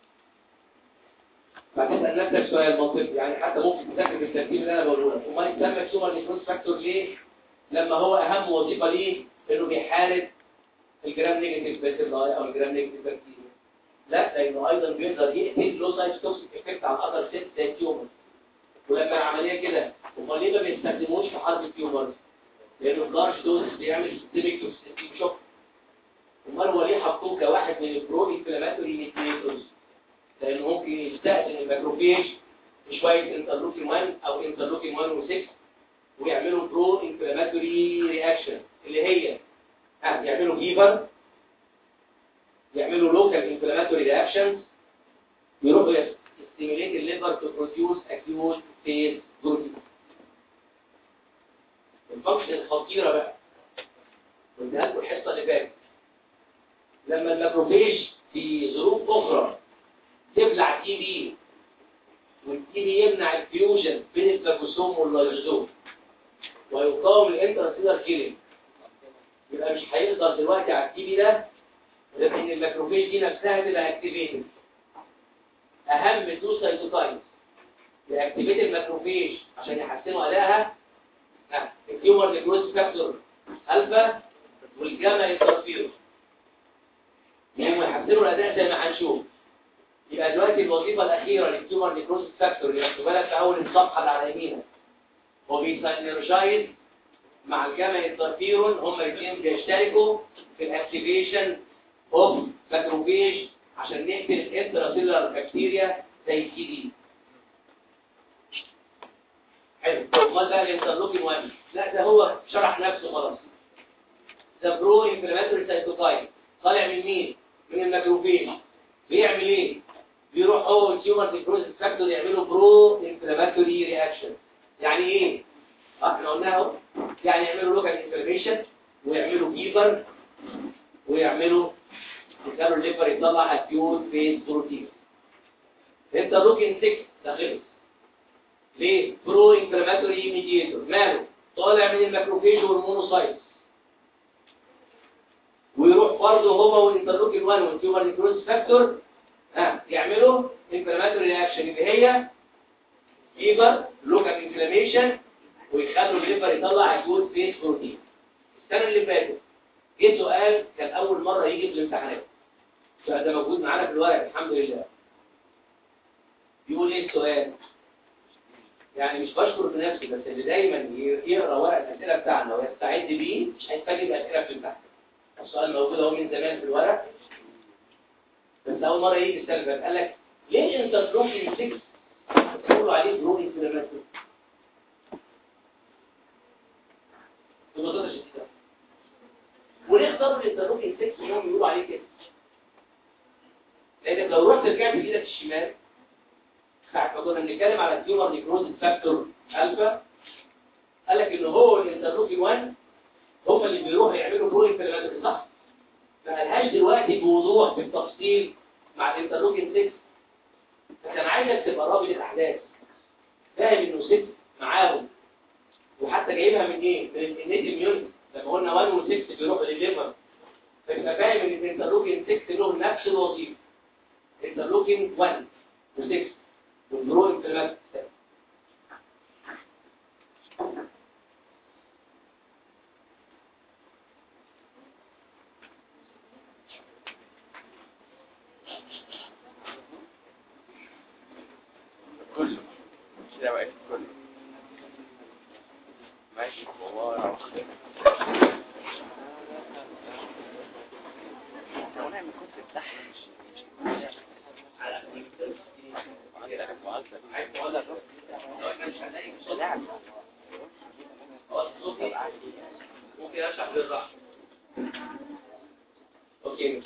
فتسال نفسك سؤال منطقي يعني حتى ممكن تذاكر بالترتيب اللي انا بقوله لك امال يسمى يومر نيكروز فاكتور ليه لما هو اهم وظيفه ليه انه بيحارب الجرام نيجاتيف بكتيريا او الجرام نيجاتيف بكتيريا لا لانه ايضا بيقدر يقتل لو سايت توكسيك افكت على الاذر سيل زي التيومر ولما العمليه كده امال ليه ما بيستخدموش في حرب التيومر لانه اللارج دوز بيعمل سيستميك توكسيك شوك امال هو ليه حطوه كواحد من البرو انفلاماتوري ميديتورز لانه ممكن يستخدم الماكروفيج شويه انترلوكين 1 او انترلوكين 1 و6 ويعملوا برو انفلاماتوري رياكشن اللي هي ها يعملوا فيفر يعملوا لوكال انفلاماتوري رياكشن يروحوا يستيميليت الليفر تو بروديوس اكيوت فيز بروتين الفانكشن الخطيره بقى قلتها لكم الحصه اللي فاتت لما الماكروفيج في ظروف اخرى تبلع تي بي والتي بي يمنع الفيوجن بين الفاجوسوم واللايزوم ويقاوم الانترسيلر كيلينج يبقى مش هيقدر دلوقتي على التي بي ده غير ان الماكروفيج دي نفسها تبقى اكتيفيتد اهم تو سايتوكاينز يأكتيفيت الماكروفيج عشان يحسنوا ادائها ها، التيومر نيكروز فاكتور الفا والجاما انترفيرون يعني يحسنوا الاداء زي ما هنشوف يبقى دلوقتي الوظيفه الاخيره للتيومر نيكروز فاكتور اللي مكتوبه لك في اول الصفحه اللي على يمينك هو بيساينرجايز مع الجاما انترفيرون هما الاثنين بيشتركوا في الاكتيفيشن اوف ماكروفيج عشان نقتل الانتراسيلر بكتيريا زي التي دي حلو امال بقى الانترلوكين 1 لا ده هو شرح نفسه خلاص ده برو انفلاماتوري سايتوكاين طالع من مين من الماكروفيج بيعمل ايه بيروح هو التيومر نيكروزيس فاكتور يعملوا برو انفلاماتوري رياكشن يعني ايه اه احنا قلنا اهو يعني يعملوا لوكال انفلاميشن ويعملوا فيبر ويعملوا يخلوا الليفر يطلع اكيوت فيز بروتين انت لوكين 6 ده خلص ليه برو انفلاماتوري ميديتور ماله طالع من الماكروفيج والمونوسايت ويروح برضه هو والانترلوكين 1 والتيومر نيكروز فاكتور ها يعملوا انفلاماتوري رياكشن اللي هي فيبر لوكال انفلاميشن ويخلوا الليفر يطلع اكيوت فيز بروتين السنه اللي فاتت جه سؤال كان اول مره يجي في الامتحانات السؤال ده موجود معانا في الورق الحمد لله بيقول ايه السؤال يعني مش بشكر في نفسي بس اللي دايما يقرا ورق الاسئله بتاعنا ويستعد بيه مش هيتفاجئ باسئله في الامتحان السؤال موجود اهو من زمان في الورق بس اول مره يجي السؤال ده قال لك ليه انترلوكين 6 هو يقولوا عليه برو انفلاماتوري ببساطه شديده وليه اختاروا الانترلوكين 6 انهم يقولوا عليه كده لانك لو رحت رجعت بايدك الشمال ساعه ما كنا بنتكلم على التيومر نيكروز فاكتور الفا قال لك ان هو الانترلوكين 1 هم اللي بيروحوا يعملوا برو انفلاماتوري صح ما قالهاش دلوقتي بوضوح بالتفصيل مع الانترلوكين 6 بس انا عايزك تبقى رابط الاحداث فاهم انه ست معاهم وحتى جايبها من ايه؟ من الانيت اميونيتي لما قلنا 1 و 6 بيروحوا للليفر فيبقى فاهم ان الانترلوكين 6 له نفس الوظيفه انترلوكين 1 و 6 والبرو انفلاماتوري كله كده واقف كله ماشي والله العظيم لو نعمل كنت بتاعها ممكن اشرح بالراحه اوكي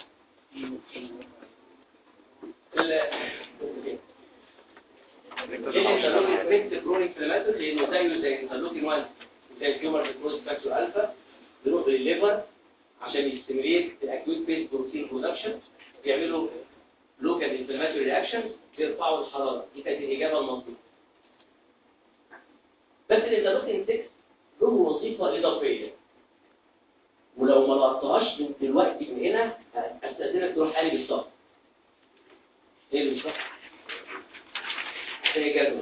الانترلوكين كرونيك انفلاماتور لانه زيه زي انترلوكين 1 زي التيومر نيكروز فاكتور الفا بيروح للليفر عشان يستمريت الاكيوت بيس بروتين برودكشن بيعملوا لوكال انفلاماتوري رياكشن بيرفعوا الحراره دي كانت الاجابه المنطقيه بس الانترلوكين 6 له وظيفه اضافيه ولو ما لقطتهاش من دلوقتي من هنا استاذنك تروح قالب الصف ايه اللي بالظبط زي جدول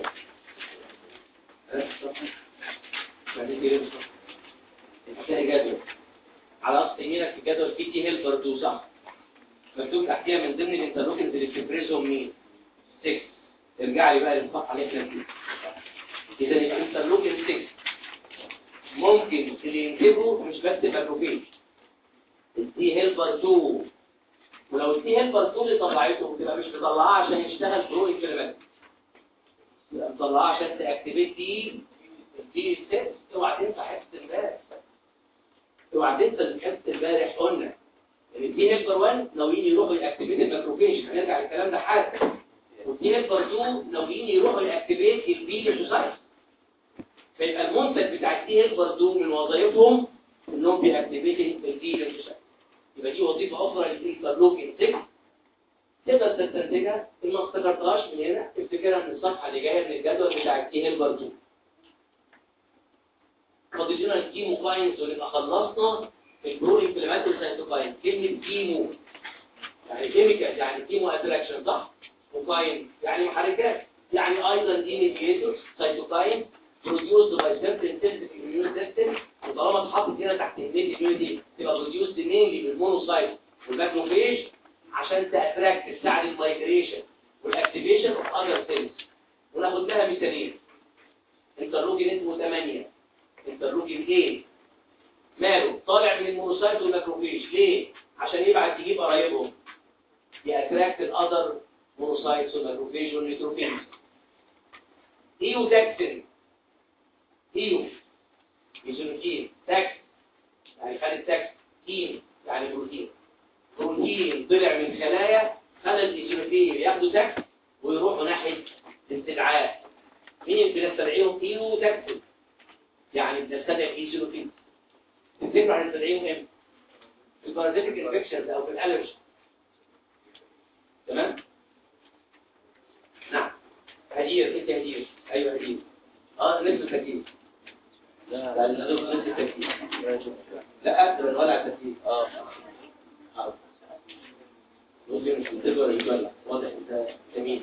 بعدين كده بالظبط زي جدول على اصل يمينك في الجدول في تي هيلبر 2 صح مكتوب تحتيها من ضمن الانترلوكنز اللي بتفرزهم مين 6 ارجع لي بقى للصفحه اللي احنا فيها اذا يبقى انترلوكن 6 ممكن اللي ينتجه مش بس ماكروفيج التي هيلبر 2 ولو التي هيلبر 2 اللي طلعته بتبقى مش مطلعاه عشان يشتغل برو انفلامات يبقى مطلعاه عشان تاكتيفيت دي دي 6 اوعى تنسى حته امبارح اوعى تنسى حته امبارح قلنا ان التي هيلبر 1 ناويين يروحوا ياكتيفيت الماكروفيج هنرجع للكلام ده حاجه والتي هيلبر 2 ناويين يروحوا ياكتيفيت البي ليفوسايت فيبقى المنتج بتاع التي هيلبر 2 من وظائفهم انهم بيأكتيفيت البي ليفوسايت يبقى دي وظيفه اخرى للانترلوكين 6 تقدر تستنتجها ان ما افتكرتهاش من هنا افتكرها من الصفحه اللي جايه من الجدول بتاع التي هيلبر 2 فاضل لنا الكيموكاينز ونبقى خلصنا البرو انفلاماتوري سايتوكاين كلمه كيمو يعني كيميكال يعني كيمو اتراكشن صح وكاين يعني محركات يعني ايضا دي ميديتور سايتوكاين produced by certain cells في immune system وطالما اتحطت هنا تحت النيت immunity تبقى produced mainly بالمونوسايت والماكروفيج عشان تاتراكت تساعد المايجريشن والاكتيفيشن اوف اذر سيلز وناخد لها مثالين انترلوكين اسمه 8 انترلوكين ايه ماله طالع من المونوسايت والماكروفيج ليه عشان يبعت يجيب قرايبهم ياتراكت الاذر مونوسايتس والماكروفيج والنيتروفيلز ايوداكتين ايو ايزونوكين تاكس يعني خد التاكس كين يعني بروتين بروتين طلع من خلايا خلى الايزونوفيل ياخدوا تاكس ويروحوا ناحيه الاستدعاء مين اللي بنستدعيهم ايو تاكس يعني بنستدعي ايزونوفيل تفتكروا هنستدعيهم امتى في البارازيتيك انفكشنز او في الالرجي تمام نعم هدير انت هدير ايوه هدير اه نفس التكييف لا لا نفس التكييف لا ابدا ولا التكييف اه اه ممكن مش بتقدر يتولع واضح انت جميل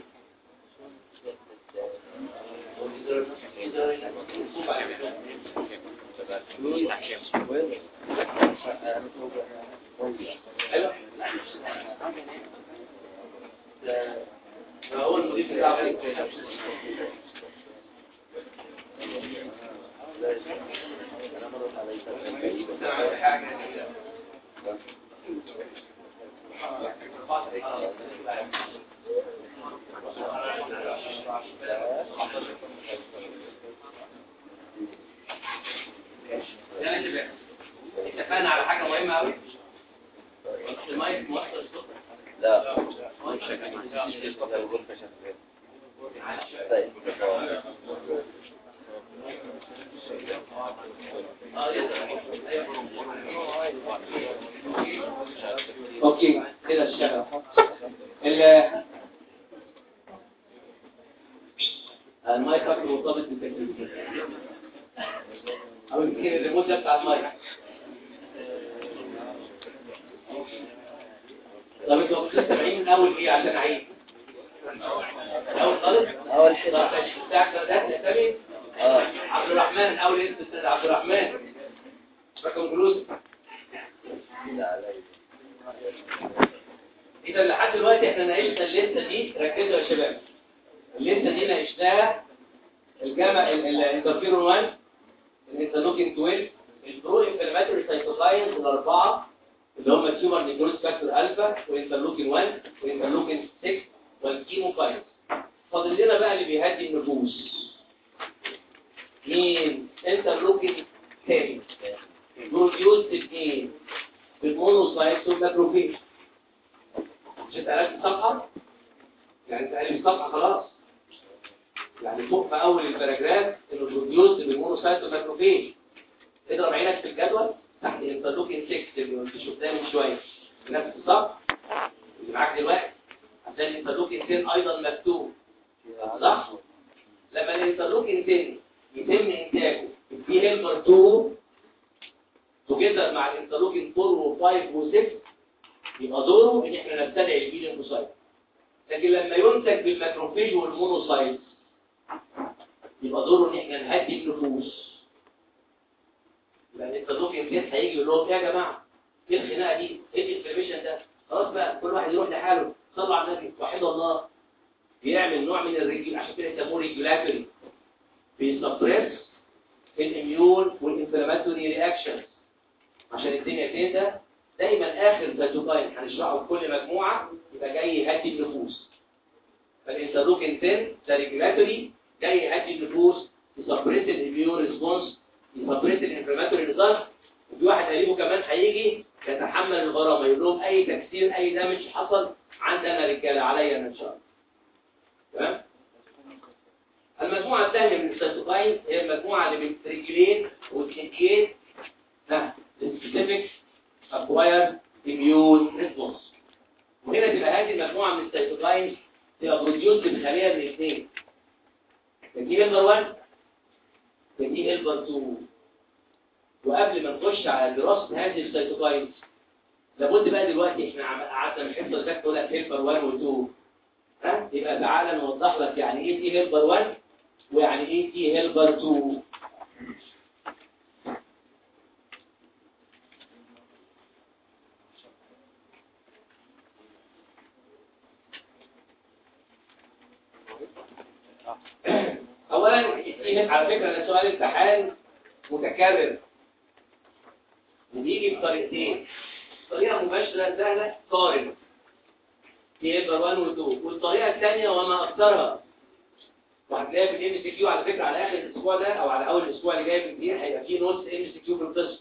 ايوه هو المدير بتاعه حاجة يا شباب اتفقنا على حاجة مهمة أوي المايك موصل الصوت لا مش شكل الغرفة شغالة طيب اه يقدر اوكي كده اشتغل ال المايك اكتر مرتبط بالتكليف او يمكن الريموت ده بتاع المايك طب انتوا سامعين من اول ايه عشان اعيد اول خالص أول حاجة طب بتاعك ده ده سامي اه عبد الرحمن اول اسم استاذ عبد الرحمن رقم فلوس لا علي اذا لحد دلوقتي احنا ناقشنا الليسته دي ركزوا يا شباب الليسته دي ناقشناها الجامع الانترفيرون 1 الانترلوكين 12 البرو انفلاماتوري سايتوكاينز الاربعه اللي هم التيومر نيكروز فاكتور الفا والانترلوكين 1 والانترلوكين 6 والكيموكاينز فاضل لنا بقى اللي بيهدي النفوس مين انترلوكين 10 بروديوس بايه بالمونوسايتس والماكروفيج مش انت قلبت الصفحه يعني انت قلبت الصفحه خلاص يعني فوق في اول الباراجراف انه بروديوس بالمونوسايت والماكروفيج اضرب عينك في الجدول تحت انترلوكين 6 اللي انت شفتها من شويه في نفس الصف اللي معاك دلوقتي عشان الانترلوكين 10 ايضا مكتوب صح لما الانترلوكين 10 يتم انتاجه في هيلبر 2 توجذر مع الانترلوكين 4 و5 و6 يبقى دوره ان احنا نبتدع البي ليمفوسايت لكن لما ينتج بالماكروفيج والمونوسايت يبقى دوره ان احنا نهدي النفوس لان الانترلوكين 10 هيجي يقول لهم يا جماعه ايه الخناقه دي؟ ايه الانفلاميشن ده؟ خلاص بقى كل واحد يروح لحاله صلوا على النبي وحد الله بيعمل نوع من الريجول عشان كده يسموه ريجولاتوري بيسبريس الاميون والانفلاماتوري رياكشنز عشان الدنيا تهدى دايما اخر سيتوكاين هنشرحه في كل مجموعه يبقى جاي يهدي النفوس فالانترلوكين 10 ده ريجولاتوري جاي يهدي النفوس يسبريس الاميون ريسبونس يسبريس الانفلاماتوري ريزلت وفي واحد قريبه كمان هيجي يتحمل الغرامه يقول لهم اي تكسير اي دامج حصل عندنا رجاله عليا انا ان شاء الله تمام المجموعه الثانيه من السيتوكاين هي المجموعه اللي بتريجوليت وتنكيت ها السبيسيفيك اكواير اميون ريسبونس وهنا تبقى هذه المجموعه من السيتوكاين تبقى بروديوس بخليه من اثنين تجيب هيلبر 1 تجيب هيلبر 2 وقبل ما نخش على دراسه هذه السيتوكاين لابد بقى دلوقتي احنا عم- قعدنا الحصه اللي فاتت نقول لك هيلبر 1 و 2 ها يبقى تعالى نوضح لك يعني ايه تي هيلبر 1 ويعني ايه تي هيلبر 2 اولا التي على فكره ده سؤال امتحان متكرر وبيجي بطريقتين طريقه مباشره سهله قارن هي يبقى 1 و 2 والطريقه الثانيه وما اكثرها وهتلاقيها في الام سي كيو على فكره على اخر الاسبوع ده او على اول الاسبوع اللي جاي في الدين هيبقى فيه نص ام سي كيو في القسم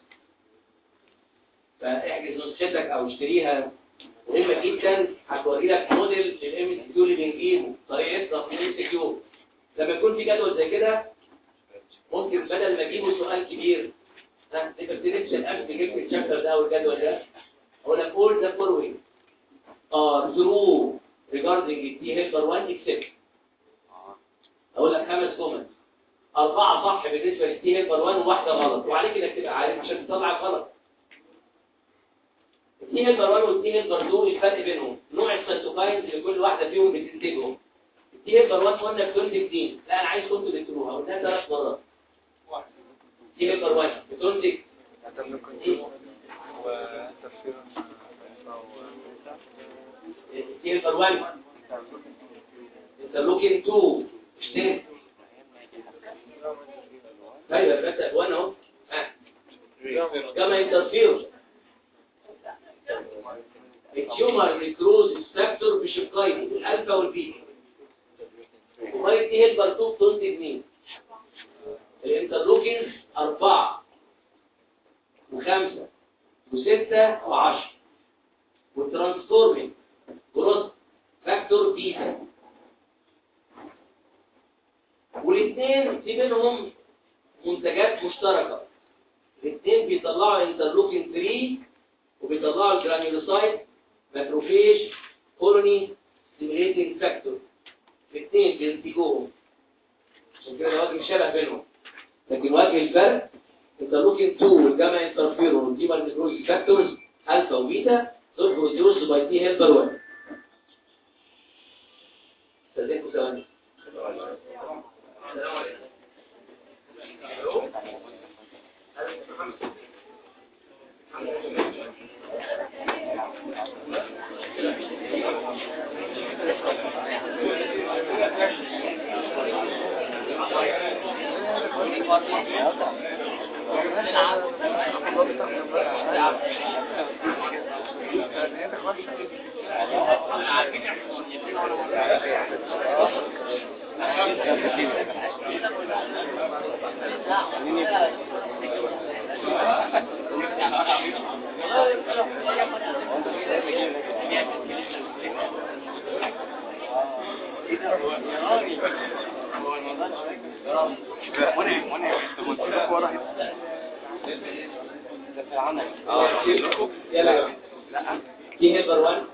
فاحجز نسختك او اشتريها مهمه جدا هتوري لك موديل للام سي كيو اللي بنجيبه طريقتنا في الام سي كيو لما يكون في جدول زي كده ممكن بدل ما اجيبه سؤال كبير ها انت بتدرس الامس جبت الشابتر ده او الجدول ده اقول لك all the following are true regarding T helper 1 except اقول لك خمس كومنت اربعه صح بالنسبه للتي هيلبر 1 وواحده غلط وعليك انك تبقى عارف عشان تطلع غلط التي هيلبر 1 والتي هيلبر 2 الفرق بينهم نوع السيتوكاينز اللي كل واحده فيهم بتنتجهم التي هيلبر 1 قلنا بتنتج دين لا انا عايز كنتوا تكتبوها قلناها ثلاث مرات التي هيلبر 1 بتنتج التي هيلبر 1 انترلوكين 2 اشتري ايوه بس وانا اهو ها كما انترفير التيومر نيكروز فاكتور بشقين الالفا والبيتا وبايت التي هيلبر 2 بتنتج مين الانترلوكين أربعة وخمسة وستة وعشرة والترانسفورمينج جروث فاكتور بيتا والاثنين في بينهم منتجات مشتركة الاثنين بيطلعوا انترلوكين 3 وبيطلعوا الجرانيولوسايت ماكروفيج كولوني ستيميليتنج فاكتور الاثنين بينتجوهم عشان كده الوجه شبه بينهم لكن وجه الفرق انترلوكين 2 والجاما انترفيرون والديما نيكروجي فاكتورز الفا وبيتا دول بروديوس باي تي هيلبر 1 استاذنكم ثواني يلا دي هيلبر 1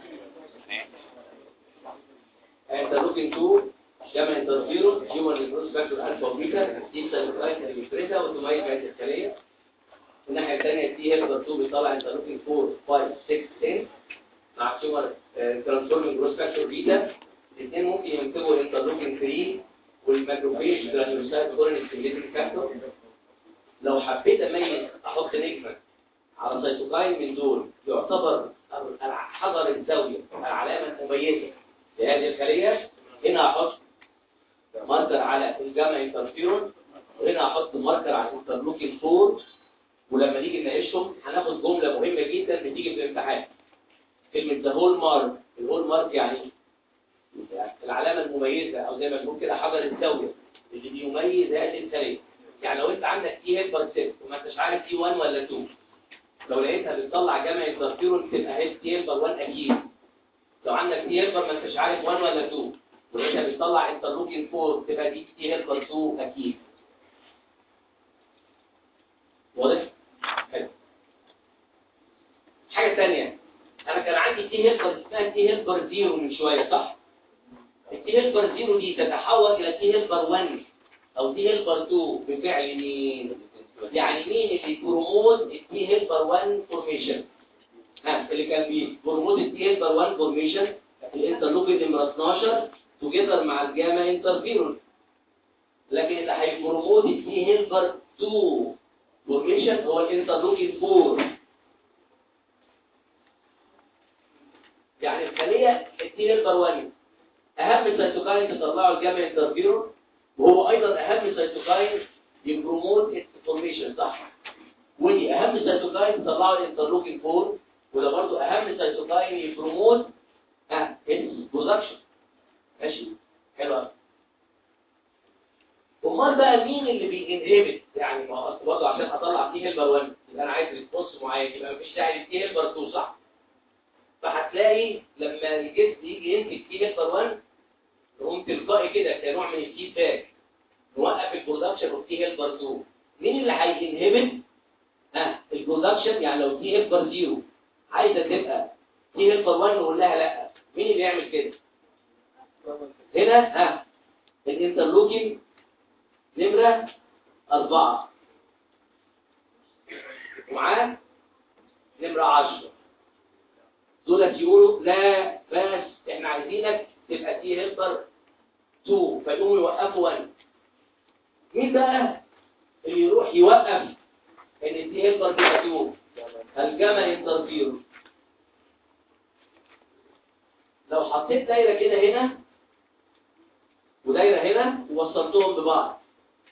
انترلوكين 2 جاما انترفيرون هيومن ريبروس فاكتور الفا وبيتا دي سايتوكاين الفريتا وتميز بقيه الخليه الناحيه الثانيه دي هيلبر 2 بيطلع انترلوكين 4 5 6 10 مع تيومر ترانسفورمينج جروس فاكتور بيتا الاثنين ممكن ينتجوا انترلوكين 3 والماكروفيج جرانيولوسايت كورنيك ستيميليتنج فاكتور لو حبيت اميز احط نجمه على سيتوكاين من دول يعتبر حجر الزاويه العلامه المميزه لهذه الخليه هنا احط ماركر على الجاما انترفيرون وهنا احط ماركر على الانترلوكين 4 ولما نيجي نناقشهم هناخد جمله مهمه جدا بتيجي في الامتحان كلمه ذا هول مارك الهول مارك يعني يعني العلامه المميزه او زي ما بنقول كده حجر الزاويه اللي بيميز هذه الخليه يعني لو انت عندك تي هيلبر 6 وما انتش عارف تي 1 ولا 2 لو لقيتها بتطلع جامع انترفيرون تبقى هي تي هيلبر 1 اكيد لو عندك تي هيلبر ما انتش عارف 1 ولا 2 ولقيتها بتطلع انترلوكين 4 تبقى دي تي هيلبر 2 اكيد واضح حلو حاجه ثانيه انا كان عندي تي هيلبر اسمها تي هيلبر 0 من شويه صح التي هيلبر 0 دي تتحول الى تي هيلبر 1 او تي هيلبر 2 بفعل مين يعني مين اللي بيبروموت التي هيلبر 1 فورميشن ها اللي كان بيبروموت التي هيلبر 1 فورميشن الانترلوكين نمره 12 توجذر مع الجاما انترفيرون لكن اللي هيبروموت التي هيلبر 2 فورميشن هو الانترلوكين 4 يعني الخليه التي هيلبر 1 اهم سيتوكاين تطلعه الجاما انترفيرون وهو ايضا اهم سيتوكاين يبروموت الفورميشن صح ودي اهم سيتوكاين تطلعه الانترلوكين 4 وده برضو اهم سيتوكاين يبروموت ها البرودكشن ماشي حلو قوي امال بقى مين اللي بينهبت يعني ما هو اصل برضه عشان اطلع تي هيلبر 1 يبقى انا عايز ريسبونس معين يبقى مفيش داعي للتي هيلبر 2 صح فهتلاقي لما الجسم يجي ينتج تي هيلبر 1 يقوم تلقائي كده كنوع من الفيدباك نوقف البرودكشن اوف تي هيلبر 2 مين اللي هينهبت ها البرودكشن يعني لو تي هيلبر 0 عايزه تبقى تي هيلبر 1 نقول لها لا مين اللي يعمل كده هنا ها الانترلوكين نمره 4 ومعاه نمره 10 دول يقولوا لا بس احنا عايزينك تبقى تي هيلبر 2 فيقوموا يوقفوا 1 مين بقى اللي يروح يوقف ان التي هيلبر تبقى 2 الجاما انترفيرو لو حطيت دايره كده هنا ودايره هنا ووصلتهم ببعض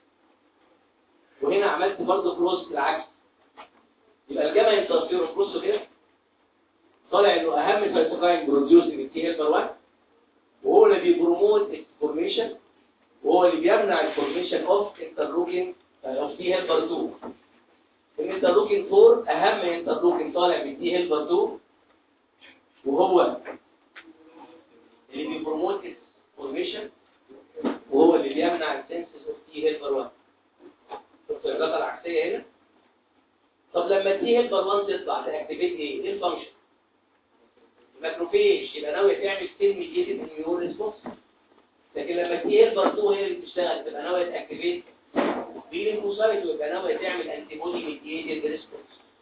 وهنا عملت برضه كروس بالعكس يبقى الجاما انترفيرو كروس كده طالع انه اهم سيتوكاين بروديوسنج التي هيلبر 1 وهو اللي بيبروموت الفورميشن وهو اللي بيمنع الفورميشن اوف انترلوكين اوف تي هيلبر 2 الانترلوكين 4 اهم انترلوكين طالع من تي هيلبر 2 وهو اللي بيبروموت فورميشن وهو اللي بيمنع السنسس اوف تي هيلبر 1 شفتوا العلاقه العكسيه هنا طب لما تي هيلبر 1 تطلع تاكتيفيت ايه ايه الفانكشن الماكروفيج يبقى ناوي تعمل سيل ميديتد اميون ريسبونس لكن لما تي هيلبر 2 هي اللي بتشتغل تبقى ناويه تاكتيفيت بي ليمفوسايت ويبقى ناويه تعمل انتي بودي ميديتد ريسبونس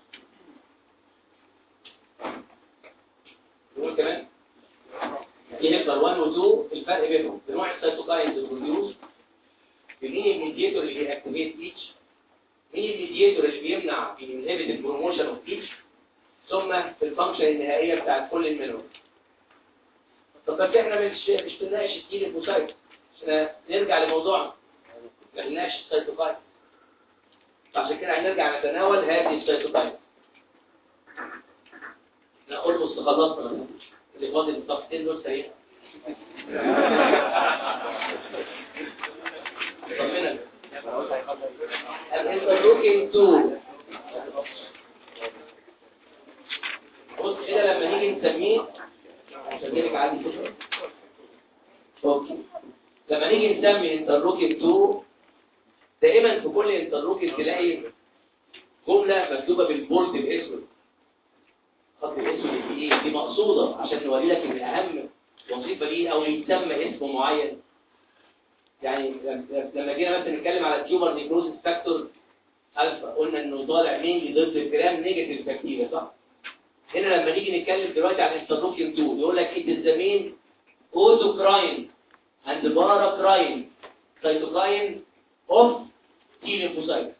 نقول كمان تي هيلبر 1 و 2 الفرق بينهم بنوع السيتوكاينز البروديوس مين الميديتور اللي بيأكتيفيت ايتش مين الميديتور اللي بيمنع بينهبت البروموشن اوف ايتش ثم في الفانكشن النهائيه بتاعت كل المنهم طب بس احنا مش مش بنناقش التيل المسايد عشان نرجع لموضوعنا ما بنناقش السيتوكاين فعشان كده هنرجع نتناول هذه السيتوكاين نقول له خلصنا اللي فاضل صفحتين دول سريع طمنا الانترلوكين 2 بص كده لما نيجي نسميه هسميلك عادي كده اوكي لما نيجي نسمي انترلوكين 2 دائما في كل انترلوكين تلاقي جمله مكتوبه بالبولد الاسود خط الاسود دي دي مقصوده عشان نوري لك ان اهم وظيفه ليه او يتسمى اسم معين يعني لما جينا مثلا نتكلم على التيومر نيكروزيس فاكتور الفا قلنا انه طالع مين ضد الجرام نيجاتيف بكتيريا صح هنا لما نيجي نتكلم دلوقتي عن انترلوكين 2 يقول لك it is the main autocrine and paracrine cytokine of T lymphocytes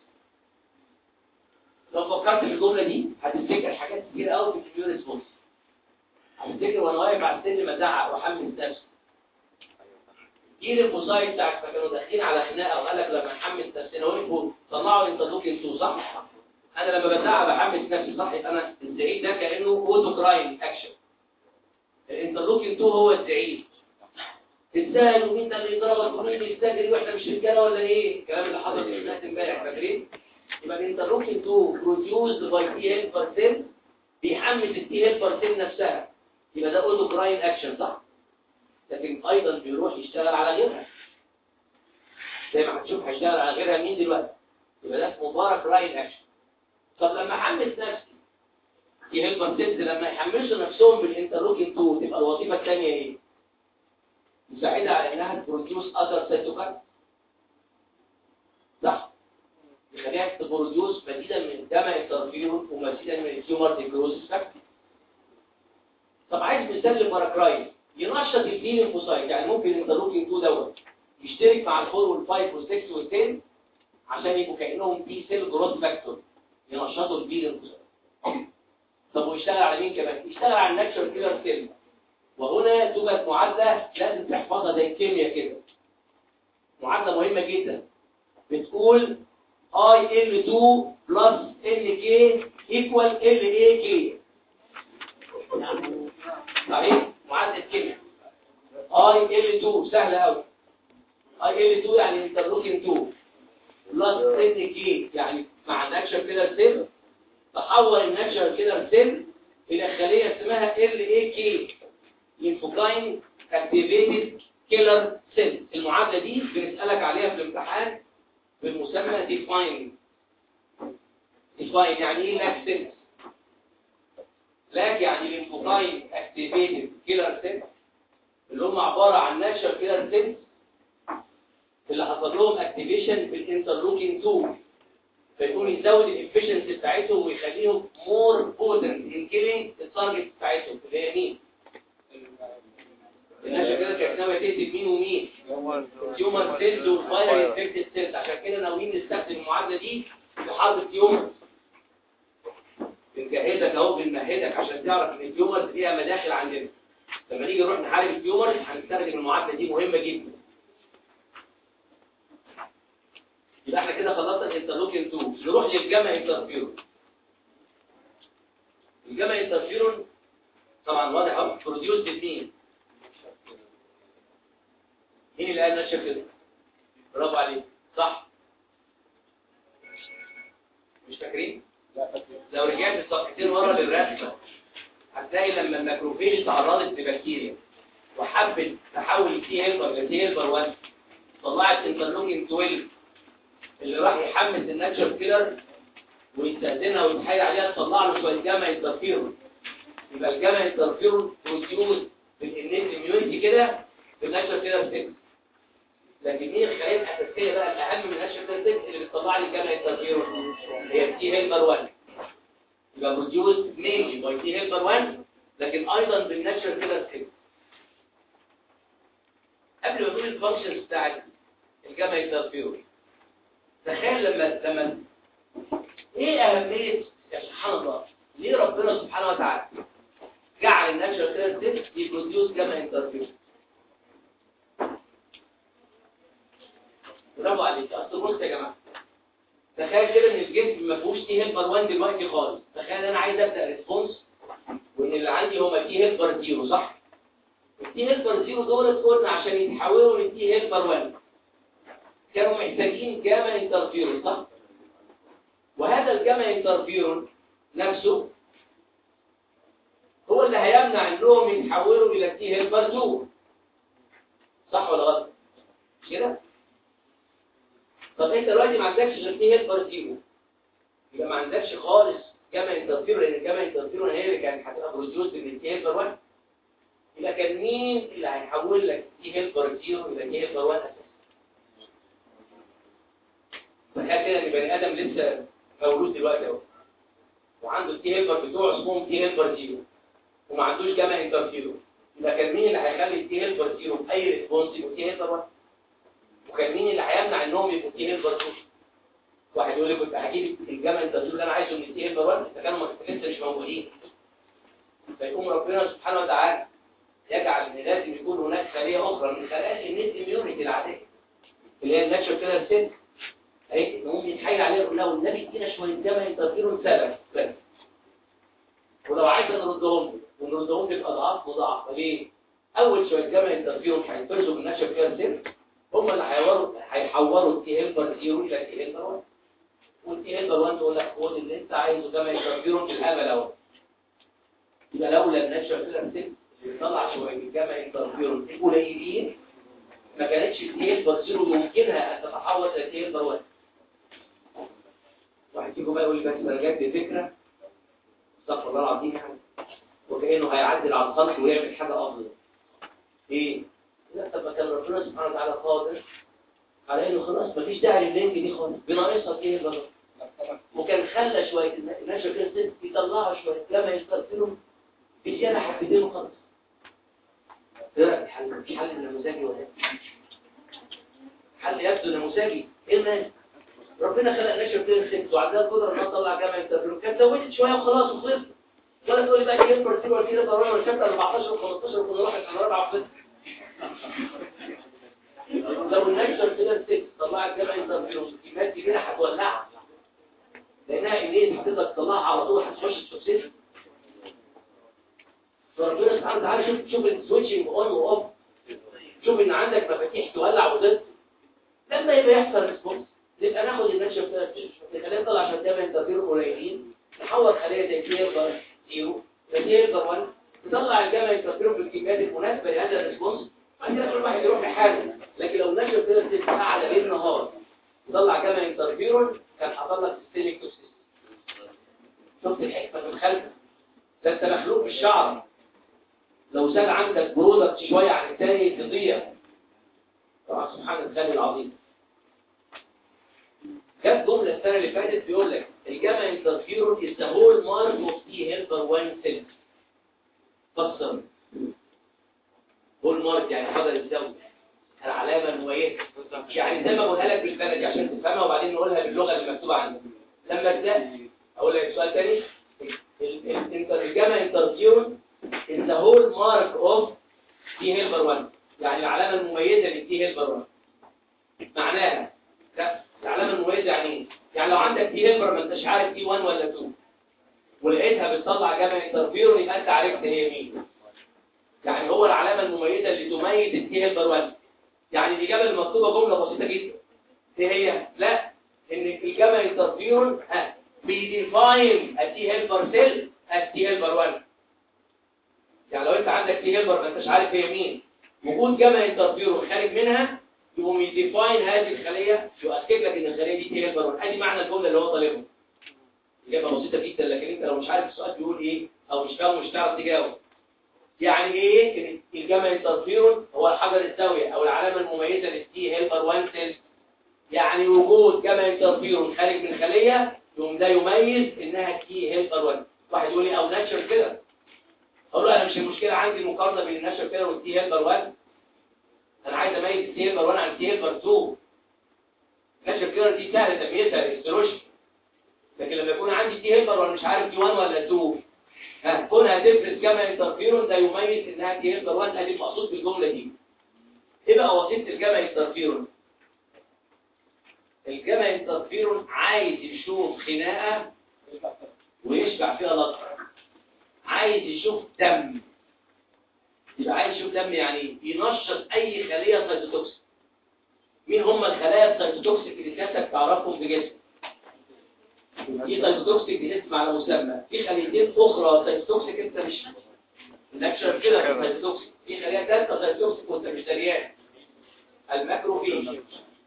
لو فكرت في الجمله دي هتفتكر حاجات كتير قوي في الاميون ريسبونس هتفتكر وانا واقف على السلم ازعق واحمس نفسي دي الليمفوسايت بتاعت كانوا داخلين على خناقه وقال لك لما نحمس نفسنا وقفوا طلعوا انترلوكين 2 صح انا لما بزعق بحمس نفسي صح يبقى انا الزعيق ده كانه اوتوكراين اكشن الانترلوكين 2 هو الزعيق ازاي ومين ده اللي يضربك ومين اللي يستجري واحنا مش رجاله ولا ايه الكلام اللي حصل في الناس امبارح فاكرين يبقى الانترلوكين 2 بروديوسد باي تي هيلبر سيل بيحمس التي هيلبر سيل نفسها يبقى ده اوتوكراين اكشن صح لكن ايضا بيروح يشتغل على غيرها زي ما هتشوف هيشتغل على غيرها مين دلوقتي يبقى ده اسمه باراكراين اكشن طب لما احمس نفسي يهيلبر سيلز لما يحمسوا نفسهم بالانترلوكين 2 تبقى الوظيفه الثانيه ايه مساعده على انها تبروديوس اذر سيتوكاين صح يخليها تبروديوس مزيدا من دم الترفيرون ومزيدا من التيومر نيكروزيس فاكتور طب عايز مثال للباراكراين ينشط الدي ليمفوسايت يعني ممكن الانترلوكين 2 دوت يشترك مع الفور والفايف والسكس والتين عشان يبقوا كانهم بي سيل جروث فاكتور ينشطوا البي ليمفوسايت طب ويشتغل على مين كمان يشتغل على الناتشورال كيلر سيل وهنا توجد معادله لازم تحفظها زي الكيمياء كده معادله مهمه جدا بتقول اي ال 2 بلس ال كي ايكوال ال اي كي صحيح معادله الكيمياء اي ال 2 سهله قوي اي ال 2 يعني انترلوكين 2 بلس ال كي يعني مع الناتشورال كيلر سيل تحول الناتشورال كيلر سيل الى خليه اسمها ال اي كي لينفوكاين اكتيفيتد كيلر سيل المعادله دي بنسالك عليها في الامتحان بالمسمى ديفاين ديفاين يعني ايه لاك سيل لاك يعني لينفوكاين اكتيفيتد كيلر سيل اللي هم عباره عن ناتشورال كيلر سيل اللي حصل لهم اكتيفيشن في الانترلوكين 2 فيقوم يزود الافشنسي بتاعتهم ويخليهم مور بوتنت ان كيلينج التارجت بتاعتهم اللي هي مين الناس كده كانت ناويه تقتل مين ومين تيومر سيلز والفايرال انفكتد سيلز عشان كده ناويين نستخدم المعادله دي في حرب التيومر بنجهزك اهو بنمهدك عشان تعرف ان التيومر ليها مداخل عندنا لما نيجي نروح نحارب التيومر هنستخدم المعادله دي مهمه جدا يبقى احنا كده خلصنا الانترلوكين 2 نروح للجاما انترفيرون الجاما انترفيرون طبعا واضح اهو بروديوس مين مين اللي قال نشا كده برافو عليك صح مش فاكرين لو رجعت الصفحتين ورا للرسمه هتلاقي لما الماكروفيج تعرضت لبكتيريا وحبت تحول تي هيلبر لتي هيلبر 1 طلعت انترلوكين 12 اللي راح يحمس الناتشر كيلر ويستخدمها ويتحايل عليها تطلع له شويه جاما انترفيرون يبقى الجاما انترفيرون بروديوس بالانيت اميونيتي كده في الناتشر كيلر 6 لكن ايه الخلايا الاساسيه بقى الاهم من الناتشر كيلر 6 اللي بتطلع لي جاما انترفيرون هي تي هيلبر 1 يبقى بروديوس مينلي باي تي هيلبر 1 لكن ايضا بالناتشر كيلر 6 قبل ما نقول الفانكشنز بتاعت الجاما انترفيرون تخيل لما لما ايه اهميه يا سبحان الله ليه ربنا سبحانه وتعالى جعل الناتشرال كيلر سيل يبروديوس جاما انترفيرون برافو عليك اصل بص يا جماعه تخيل كده ان الجسم ما فيهوش تي هيلبر 1 دلوقتي خالص تخيل انا عايز ابدا ريسبونس وان اللي عندي هما تي هيلبر 0 صح التي هيلبر 0 دول قلنا عشان يتحولوا لتي هيلبر 1 كانوا محتاجين جاما انترفيرون صح وهذا الجاما انترفيرون نفسه هو اللي هيمنع انهم يتحولوا الى تي هيلبر 2 صح ولا غلط كده طب انت دلوقتي ما عندكش غير تي هيلبر 0 يبقى ما عندكش خالص جاما انترفيرون لان الجاما انترفيرون هي اللي كانت هتبقى بروديوس من تي هيلبر 1 يبقى كان مين اللي هيحول لك تي هيلبر 0 الى تي هيلبر 1 اساسا تخيل كده ان بني ادم لسه مولود دلوقتي اهو وعنده التي هيلبر بتوعه اسمهم تي هيلبر 0 وما عندوش جاما انترفيرون يبقى كان مين اللي هيخلي التي هيلبر 0 باي ريسبونس يبقى تي هيلبر 1 وكان مين اللي هيمنع انهم يبقوا تي هيلبر 2 واحد يقول لي كنت هجيب الجاما انترفيرون اللي انا عايزه من التي هيلبر 1 ده كانوا لسه مش موجودين فيقوم ربنا سبحانه وتعالى يجعل ان لازم يكون هناك خليه اخرى من خلايا النت اميونيتي العاديه اللي هي الناتشر كده سيل اهي نقوم يتحايل عليه يقول له النبي ادينا شويه جبل انترفيرون سبب بس ولو عايز نردهم ونردهم تبقى ضعاف مضاعف ليه؟ اول شويه جبل انترفيرون هينفرزوا من الناتشر كده سيل هم اللي هيحوروا هيحوروا التي هيلبر 0 الى تي هيلبر 1 والتي هيلبر 1 تقول لك خد اللي انت عايزه جبل انترفيرون في الهبل اهو يبقى لولا الناتشر كده سيل بيطلع شويه الجامع انترفيرون قليلين ما كانتش التيل بصيره يمكنها ان تتحول الى تيل بروات واحد فيكم بقى يقول لي بس انا جات لي فكره استغفر الله العظيم يعني وكانه هيعدل على الخلق ويعمل حاجه افضل ايه لا طب ما كان ربنا سبحانه وتعالى قادر على انه خلاص مفيش داعي لللينك دي خالص بناقصها تيل بروات وكان خلى شويه الناشر كده ست يطلعها شويه لما يستغفرهم بزياده حبتين وخلاص ايه رايك الحل مش حل نموذجي ولا حل يبدو نموذجي ايه المانع ربنا خلق نشر كده ست وعندها القدره انها تطلع جامعه التفريق كانت زودت شويه وخلاص وخلصت ولا تقول لي بقى كده برتين ولا كده ضروري ولا شابتر 14 و15 وكل واحد على رابعه وخلصت لو النشر كده ست طلعت جامعه التفريق الكميات دي كده هتولعها لانها ايميل هتقدر تطلعها على طول هتخش السوسيس فربنا سبحانه وتعالى شوف شوف السويتشنج اون واوف شوف ان عندك مفاتيح تولع وتطفي لما يبقى يحصل ريسبونس نبقى ناخد النشر كده نخليها تطلع عشان دايما انترفير قليلين نحول خليه زي تي يقدر زيرو زي تي يقدر 1 نطلع الجامعه انترفير بالكميات المناسبه لهذا الريسبونس بعد كده كل واحد يروح لحاله لكن لو النشر كده ست ساعه ليل نهار نطلع جامعه انترفيرون كان حصل لك سيستميك توكسيس شفت الحكمه في الخلفه ده انت مخلوق بالشعر لو زاد عندك برودكت شوية عن الثاني تضيع طبعا سبحان الخالق العظيم جاب جملة السنة اللي فاتت بيقول لك الجامع انترفيرون is the whole mark of T helper 1 cell فسر هول مارك يعني قدر الزوج العلامة المميزة يعني زي ما بقولها لك بالبلدي عشان تفهمها وبعدين نقولها باللغة اللي مكتوبة عندك لما تلاقي اقول لك سؤال تاني الجامع انترفيرون is the whole mark of T helper 1 يعني العلامة المميزة للتي هيلبر 1 معناها لا العلامة المميزة يعني ايه؟ يعني لو عندك تي هيلبر ما انتش عارف تي 1 ولا 2 ولقيتها بتطلع جامع انترفيرون يبقى انت عرفت هي مين يعني هو العلامة المميزة اللي تميز التي هيلبر 1 يعني الإجابة المكتوبة جملة بسيطة جدا ايه هي لا ان الجاما انترفيرون ها بيديفاين التي هيلبر سيل التي هيلبر 1 يعني لو انت عندك تي هيلبر ما انتش عارف هي مين وجود جاما انترفيرون خارج منها يقوم يديفاين هذه الخليه يؤكد لك ان الخليه دي تي هيلبر 1 ادي معنى الجمله اللي هو طالبها اجابه بسيطه جدا لكن انت لو مش عارف السؤال بيقول ايه او مش فاهم مش هتعرف تجاوب يعني ايه ان الجاما انترفيرون هو الحجر الزاويه او العلامه المميزه للتي هيلبر 1 سيل يعني وجود جاما انترفيرون خارج من خليه يقوم ده يميز انها تي هيلبر 1 واحد يقول لي او ناتشر كده اقول له انا مش المشكله عندي المقارنه بين الناتشر كده والتي هيلبر 1 انا عايز اميز التي هيلبر 1 عن التي هيلبر 2 الناتشر كده دي سهله تمييزها الاستروشن لكن لما يكون عندي تي هيلبر وانا مش عارف دي 1 ولا 2 ها كونها تفرز جاما انترفيرون ده يميز انها تي هيلبر 1 ادي المقصود بالجمله دي ايه بقى وظيفه الجاما انترفيرون الجاما انترفيرون عايز يشوف خناقه ويشبع فيها لطف عايز يشوف دم يبقى عايز يشوف دم يعني ينشط اي خليه سيتوتوكسيك مين هم الخلايا السيتوتوكسيك اللي سيادتك تعرفهم بجسم دي سيتوتوكسيك دي اسم على مسمى في خليتين اخرى سيتوتوكسيك انت مش نكشر كده سيتوتوكسيك في خليه ثالثه سيتوتوكسيك وانت مش دريان الماكروفيج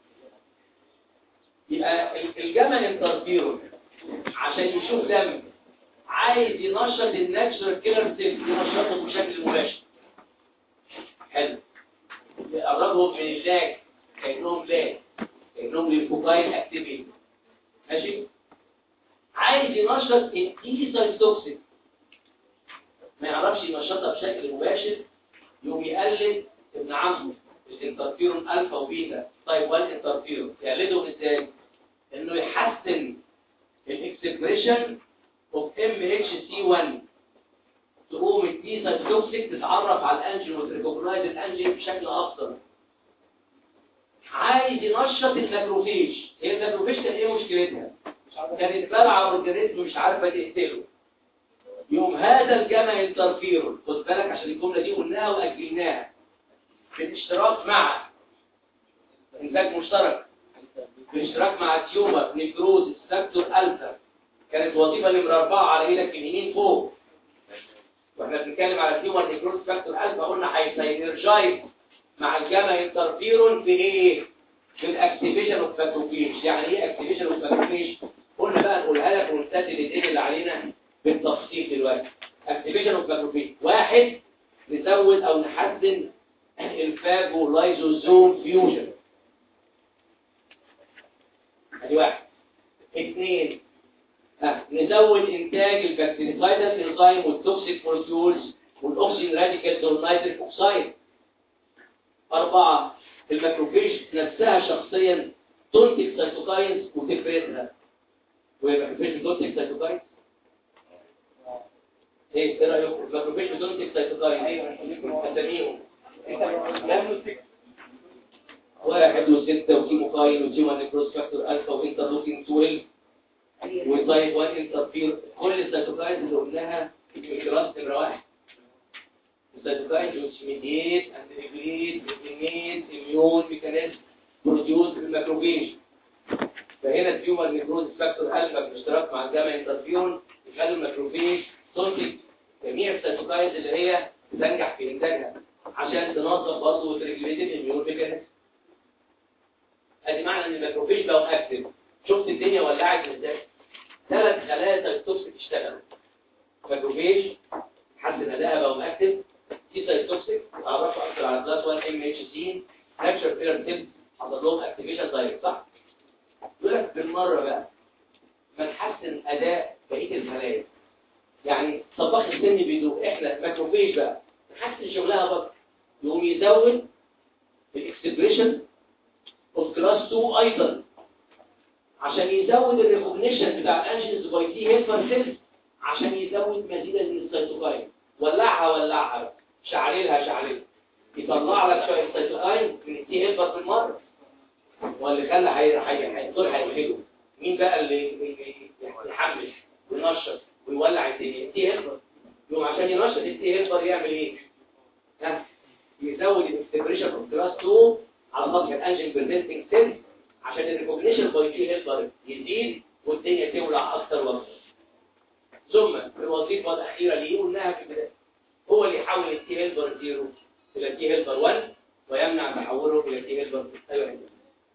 يبقى الجمل انترفيرون عشان يشوف دم عايز ينشط الناتشرال كيلر سيل ينشطه بشكل مباشر حلو يقربهم من اللاج كانهم لاج كانهم ليفوكاين اكتيفيتي ماشي عايز ينشط التي سايتوكسين ما يعرفش ينشطها بشكل مباشر يقوم يقلد ابن عمه الانترفيرون الفا وبيتا تايب 1 انترفيرون يقلدهم ازاي انه يحسن الاكسبريشن اوف ام اتش سي 1 تقوم التي سايتوكسيك تتعرف على الانجين وتريكوجنايز الانجين بشكل افضل عايز ينشط الماكروفيج هي الماكروفيج كان ايه مشكلتها كانت بلعه اورجانيزم مش عارفه تقتله يوم هذا الجمع انترفيرون خد بالك عشان الجمله دي قلناها واجلناها بالاشتراك مع انتاج مشترك بالاشتراك مع تيومر نيكروز سكتور الفا كانت وظيفه نمره اربعه على ايدك اليمين فوق واحنا بنتكلم على تيومر نيكروز فاكتور الفا قلنا هيسينرجايز مع الجاما انترفيرون في ايه في الاكتيفيشن اوف فاكتوفيج يعني ايه اكتيفيشن اوف فاكتوفيج قلنا بقى نقولها لك ونستدل الاثنين اللي علينا بالتفصيل دلوقتي اكتيفيشن اوف فاكتوفيج واحد نزود او نحسن الفاجو لايزوزوم فيوجن ادي واحد اثنين ها نزود انتاج البكتيريسايدال انزيم والتوكسيك مولكيولز والاكسجين راديكالز والنيتريك اوكسايد اربعه الماكروفيج نفسها شخصيا تنتج سيتوكاينز وتفرزها ويبقى الماكروفيج بتنتج سيتوكاينز ايه ايه رايكم الماكروفيج بتنتج سيتوكاينز ايه اساميهم واحد وستة وكيموكاين وتيما نيكروز فاكتور الفا وانترلوكين 12 وتايب 1 انترفير كل السيتوكاينز اللي قلناها في الكلاس نمره واحد السيتوكاينز which mediate and regulate the innate immune mechanism produced في الماكروفيج فهنا التيومر نيكروز فاكتور الفا بالاشتراك مع الجاما انترفيرون يخلي الماكروفيج تنتج جميع السيتوكاينز اللي هي تنجح في انتاجها عشان تنظم برضه وتريجوليت الاميون ميكانيزم ادي معنى ان الماكروفيج بقوا اكتف شفت الدنيا ولعت ازاي ثلاث خلايا سيتوكسيك اشتغلوا ماكروفيج حسن ادائها بقوا اكتف تي سيتوكسيك اتعرفوا اكتر على كلاس 1 ام اتش سي ناتشر فيلر تيب حصل لهم اكتيفيشن دايركت صح يقول لك بالمره بقى ما نحسن اداء بقيه الخلايا يعني طباخ السن بيدوق احنا ماكروفيج بقى نحسن شغلها بقى يقوم يزود الاكسبريشن اوف كلاس 2 ايضا عشان يزود الريكوجنيشن بتاع الانجينز باي تي هيلبر سيلز عشان يزود مزيدا من السيتوكاين ولعها ولعها بقى. شعللها شعللها يطلع لك شويه سيتوكاين من التي هيلبر في المره واللي خلى هيدخل هيدخله مين بقى اللي يحمل وينشط ويولع الدنيا التي هيلبر يقوم عشان ينشط التي هيلبر يعمل ايه ها يزود الاكسبريشن اوف كلاس 2 على سطح الانجين بريزنتنج سيل عشان الريكوجنيشن باي تي هيلبر يزيد والدنيا تولع اكتر واكتر ثم الوظيفه الاخيره اللي قلناها في البدايه هو اللي يحول التي هيلبر 0 الى تي هيلبر 1 ويمنع تحوله الى تي هيلبر 2 ايوه يا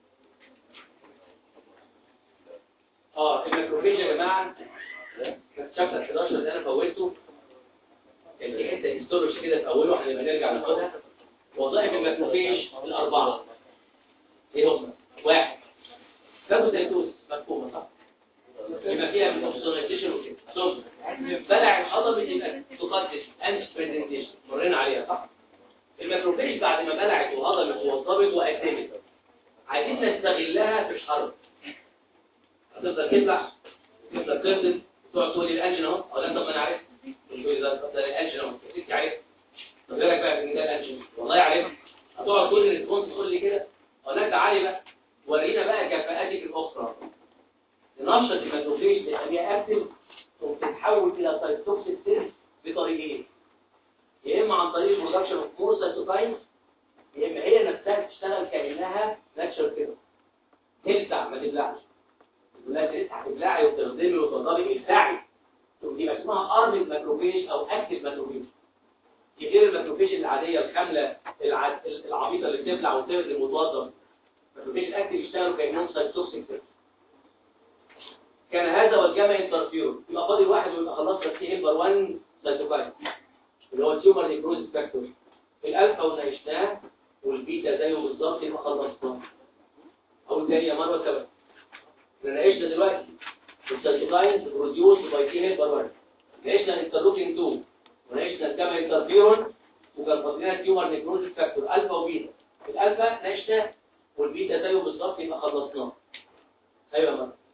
اه الميكروفيج يا جماعه شابتر 11 اللي انا فوتته كان في حته هيستولوجي كده في اوله هنبقى نرجع ناخدها وظائف الميكروفيج الاربعه ايه هم واحد فاجوسايتوز مفهومه صح يبقى فيها ميكروفيجيشن وكده ثم بلع العضله يبقى تقدس انس بريزنتيشن مرينا عليها صح الميكروفيج بعد ما بلعت وهضمت ووظبت واكتمت عايزين نستغلها في الحرب هتفضل تبلع تفضل تفضل تقعد تقول لي الانجن اهو او لا طب ما انا عارف تقول لي ده ده الانجن اهو انت عارف طب ايه رايك بقى ان ده الانجن والله عارف هتقعد تقول لي الريسبونس تقول لي كده اقول لك تعالي بقى ورينا بقى كفاءاتك الاخرى ننشط الميكروفيج نخليها اكتف وتتحول الى سايتوكسيك سيل بطريقين يا اما عن طريق البرودكشن اوف مور سايتوكاين يا اما هي نفسها تشتغل كانها ناتشر كده تلسع ما تبلعش لا تلسع تبلعي وتخدمي وتضربي ابداعي دي اسمها ارمد ماكروفيج او اكتف ماكروفيج دي غير الماكروفيج العاديه الكامله الع- العبيطه اللي بتبلع وتخدم وتوظف ماكروفيج الاكتف يشتغلوا كانهم سايتوكسيك سيل كان هذا والجمع انترفيور يبقى فاضل واحد ويبقى خلصنا التي هيلبر 1 سايتوكاين اللي هو التيومر نيكروز فاكتور الالفا وناقشناه والبيتا زيه بالظبط يبقى خلصناه او زي يا مروه سبب احنا ناقشنا دلوقتي السايتوكاين بروديوس باي تي هيلبر 1 ناقشنا الانترلوكين 2 وناقشنا الجمع انترفيرون وكان فاضلنا التيومر نيكروز فاكتور الفا وبيتا الالفا ناقشناه والبيتا زيه بالظبط يبقى خلصناه ايوه يا مروه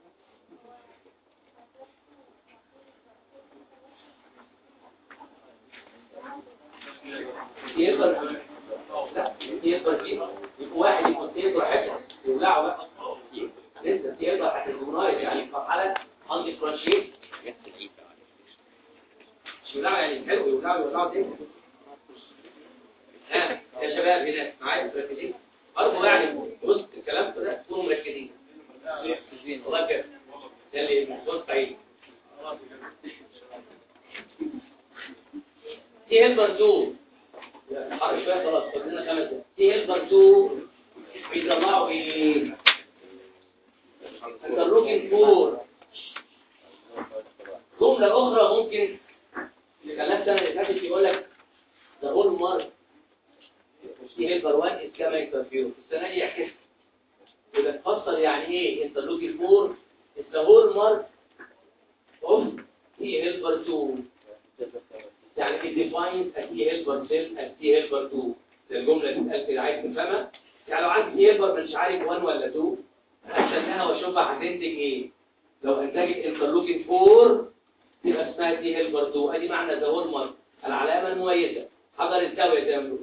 يقدر لا يقدر دي يبقى واحد يكون يقدر حته يولعه بقى لسه يقدر حته المناير يعني في مرحله عندي فرانشيت مش يولعه يعني حلو يولعه يولعه تاني ها يا شباب هنا معايا مركزين برضه يعني بص الكلام ده تكونوا مركزين والله كده ده اللي بص سعيد دي هيلبر 2 حرف شوية خلاص فضلنا خمس دقايق دي هيلبر 2 بيطلعوا ايه انترلوكين 4 جملة أخرى ممكن اللي كان السنة اللي فاتت يقول لك ذا هول مارك دي هيلبر 1 از كما انترفيو السنة دي يحكي يبقى تفسر يعني ايه انترلوكين 4 ذا هول مارك اوف دي هيلبر 2 يعني it defines a T helper cell as T helper 2 الجملة دي اتقال كده عايز تفهمها يعني لو عندي T helper مش عارف 1 ولا 2 هستناها واشوفها هتنتج ايه لو انتجت انترلوكين 4 تبقى اسمها T helper 2 ادي معنى ذا هولمارك العلامة المميزة حجر الزاوية زي ما بنقول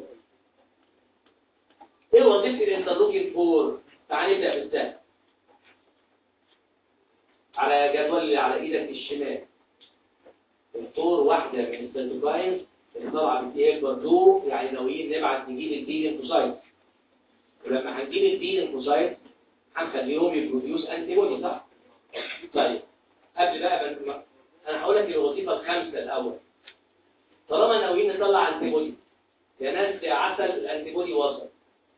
ايه وظيفة الانترلوكين 4 تعالى نبدأ بالسهل على جدول اللي على ايدك الشمال الطور واحدة من السيتوكاينز اللي طالعة من تي هيلبر 2 يعني ناويين نبعت نجيب الدي لينفوسايت ولما هنجيب الدي لينفوسايت هنخليهم يبروديوس انتي بودي صح؟ طيب قبل بقى بن... انا هقول لك الوظيفة الخامسة الأول طالما ناويين نطلع انتي بودي يا ناس يا عسل الانتي بودي وصل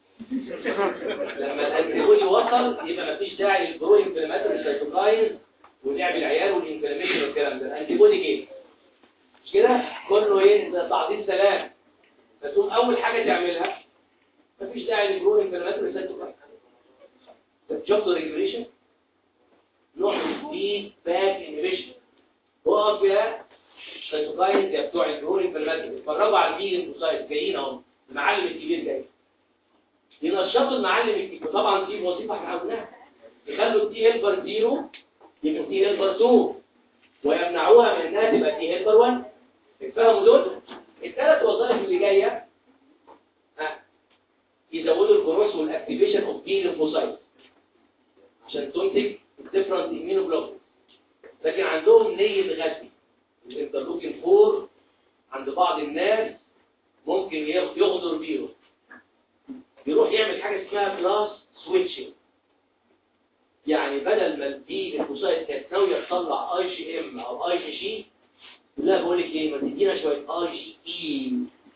لما الانتي بودي وصل يبقى مفيش داعي للبرو انفلاماتوري سيتوكاينز ولعب العيال والانفلاميشن والكلام ده الانتي بودي جه مش كده كله ايه ده تعظيم سلام فتقوم اول حاجه تعملها مفيش داعي للجرون انفلاماتوري سيتوكاين شفتوا ريجوليشن نوع من دي باك انهبيشن وقف يا سيتوكاين يا بتوع الجرون انفلاماتوري اتفرجوا على البي لينفوسايت جايين اهو المعلم الكبير جاي ينشطوا المعلم الكبير طبعا دي وظيفه احنا عملناها يخلوا التي هيلبر زيرو يبقى تي هيلبر 2 ويمنعوها من انها تبقى تي هيلبر 1 اتفهموا دول الثلاث وظائف اللي جايه ها يزودوا الجروس والاكتيفيشن اوف بي ليمفوسايت عشان تنتج الديفرنت اميونوجلوبولين لكن عندهم نية غازي الانترلوكين 4 عند بعض الناس ممكن يغدر بيهم يروح يعمل حاجه اسمها كلاس سويتشنج يعني بدل ما دي الفصائل كانت ناويه تطلع اي جي ام او اي جي جي لا بقول لك ايه ما تدينا شويه اي جي اي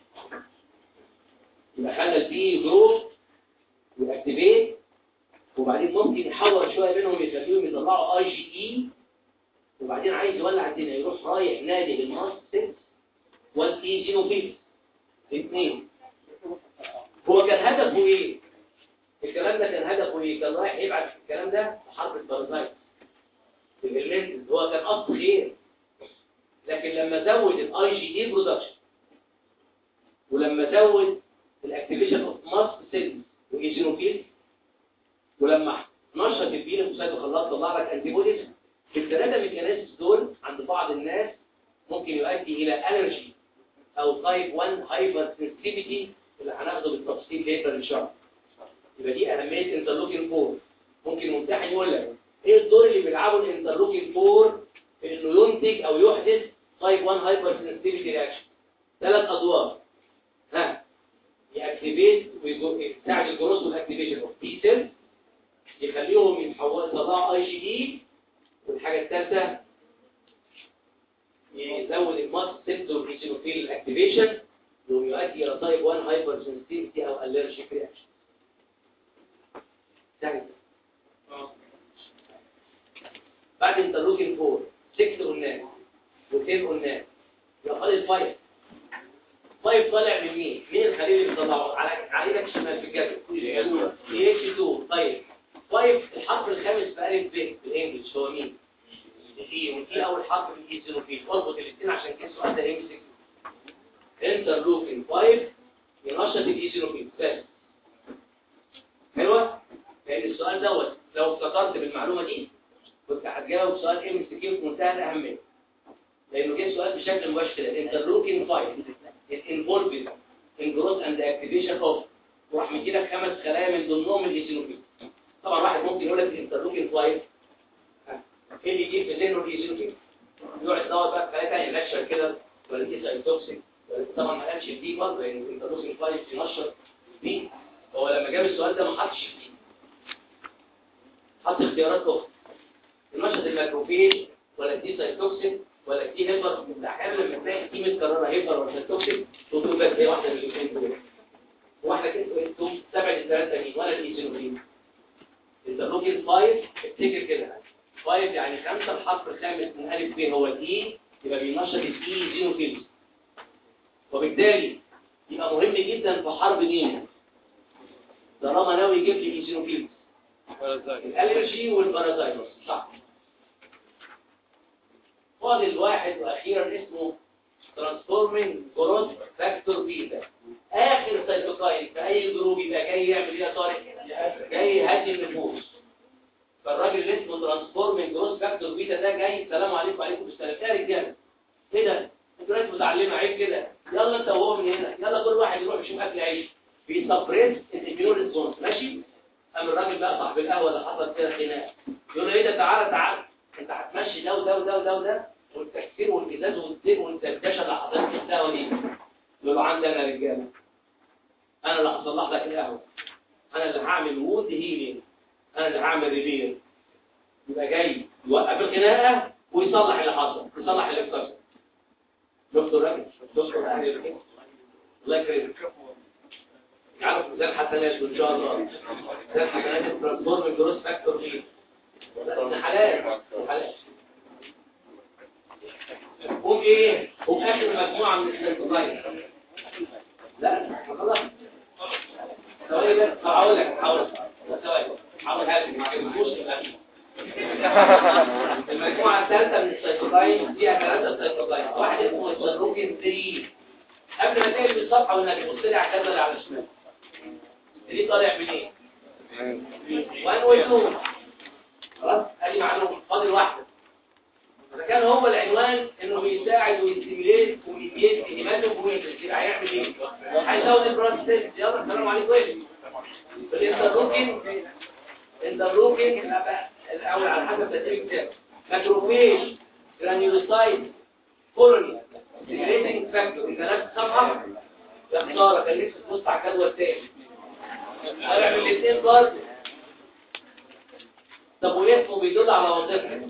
يبقى خلى البي جروث ويأكتيفيت وبعدين ممكن يحور شويه بينهم يخليهم يطلعوا اي جي اي وبعدين عايز يولع الدنيا يروح رايح نادي بالماست سيلز والاي جينوفيل الاثنين هو كان هدفه ايه الكلام ده كان هدفه ايه كان رايح يبعت الكلام ده في حرب البارازايت الالمنت هو كان قصد خير لكن لما زود الاي جي اي برودكشن ولما زود الاكتيفيشن اوف ماست سيلز وايزينوفيل ولما نشط البين المساعد وخلاص طلع لك انتي بوديز الثلاثه ميكانيزمز دول عند بعض الناس ممكن يؤدي الى الرجي او تايب 1 هايبر سنسيتيفيتي اللي هناخده بالتفصيل ليتر ان شاء الله يبقى دي اهميه انترلوكين 4 ممكن ممتحن يقول لك ايه الدور اللي بيلعبه الانترلوكين 4 في انه ينتج او يحدث تايب 1 هايبر سنسيتيفيتي رياكشن ثلاث ادوار ها يأكتيفيت ويساعد الجروث والاكتيفيشن اوف تي سيلز يخليهم يتحولوا يطلعوا اي جي دي والحاجه الثالثه يزود الماست سيلز والايزينوفيل اكتيفيشن ويؤدي الى تايب 1 هايبر سنسيتيفيتي او الرجيك رياكشن ثاني بعد انترلوكين 4 6 قلنا و10 قلنا يبقى فاضل 5 5 طالع من مين؟ مين الخليل اللي طلعه على على ايدك الشمال في الجدول دي اتش 2 طيب 5 الحرف الخامس في الف ب بالانجلش هو مين؟ الاي والاي اول حرف في الايزينوفيل اربط الاثنين عشان كده السؤال ده يمسك انترلوكين 5 ينشط الايزينوفيل بس حلوه؟ لان السؤال دوت لو افتكرت بالمعلومه دي كنت هتجاوب سؤال ام اس كيو في منتهى الاهميه لانه جه سؤال بشكل مباشر كده انترلوكين 5 involved in growth and activation of وراح مديلك خمس خلايا من ضمنهم الايزينوفيل طبعا واحد ممكن يقول لك الانترلوكين 5 ايه اللي يجيب في ذهنه الايزينوفيل يقعد يدور بقى في خلايا ثانيه ينشر كده ولا دي سايتوكسين طبعا ما قالش دي برضه لان الانترلوكين 5 ينشر دي هو لما جاب السؤال ده ما حطش دي حط اختيارات اخرى النشط الماكروفيج ولا دي سايتوكسين ولا دي هيبر احيانا لما تلاقي دي متكرره هيبر ولا سايتوكسين تقول بس هي واحده من الاثنين دول واحده كده انتم تبع الثلاثه دي ولا الايزينوفين الانترلوكين 5 افتكر كده 5 يعني خمسه الحرف الخامس من الف ب هو الاي يبقى بينشط الاي زينوفيل وبالتالي يبقى مهم جدا في حرب مين طالما ناوي يجيب لي ايزينوفيل الالرجي والبارازايتوس صح فاضل واحد واخيرا اسمه ترانسفورمينج جروث فاكتور بيتا اخر سيتوكاين في اي جروب يبقى جاي يعمل ايه يا طارق جاي يهدي النفوس فالراجل اللي اسمه ترانسفورمينج جروث فاكتور بيتا ده جاي السلام عليكم وعليكم السلام يا رجاله ايه ده انتوا ناس متعلمه عيب كده يلا انت وهو من هنا يلا كل واحد يروح يشوف اكل عيش بيسبريس الاميون ريسبونس ماشي قام الراجل بقى صاحب القهوه اللي حصل كده خناق يقول له ايه ده تعالى تعالى انت هتمشي ده وده وده وده وده والتكسير والازاز والزيت والدردشه اللي حضرتك في القهوه دي يقول له عندي انا رجاله انا اللي هصلح لك القهوه انا اللي هعمل وود هيلينج انا اللي هعمل ريبير يبقى جاي يوقف الخناقه ويصلح اللي حصل يصلح اللي اتكسر دكتور راجل دكتور اهل الخير الله يكرمك يعرف ميزان حسنات ان شاء الله ميزان حسنات الترانسفورم الجروس فاكتور دي حلال حلال قوم ايه قوم اخر مجموعه من السيركولايت لا خلاص ثواني بس هقول لك هقول لك ثواني هقول هذه ما عجبتوش المجموعه الثالثه من السيركولايت فيها ثلاثه سيركولايت واحد اسمه السيروكين 3 قبل ما تقلب الصفحه والنبي بص لي على الكاميرا اللي على الشمال دي طالع منين 1 و 2 خلاص ادي معلومه فاضل واحده اذا كان هو العنوان انه بيساعد ويستيميليت ويديت هيماتوبويتس يبقى هيعمل ايه هيزود البروستات يلا السلام عليكم ايه الانترلوكين انترلوكين الاول على حسب ترتيب الكتاب ماكروفيج جرانيولوسايت كولوني سيجريتنج فاكتور انت نفس الصفحه يا خساره كان نفسك تبص على الجدول الثاني هيعمل الاثنين برضه طب واسمه بيدل على وظيفته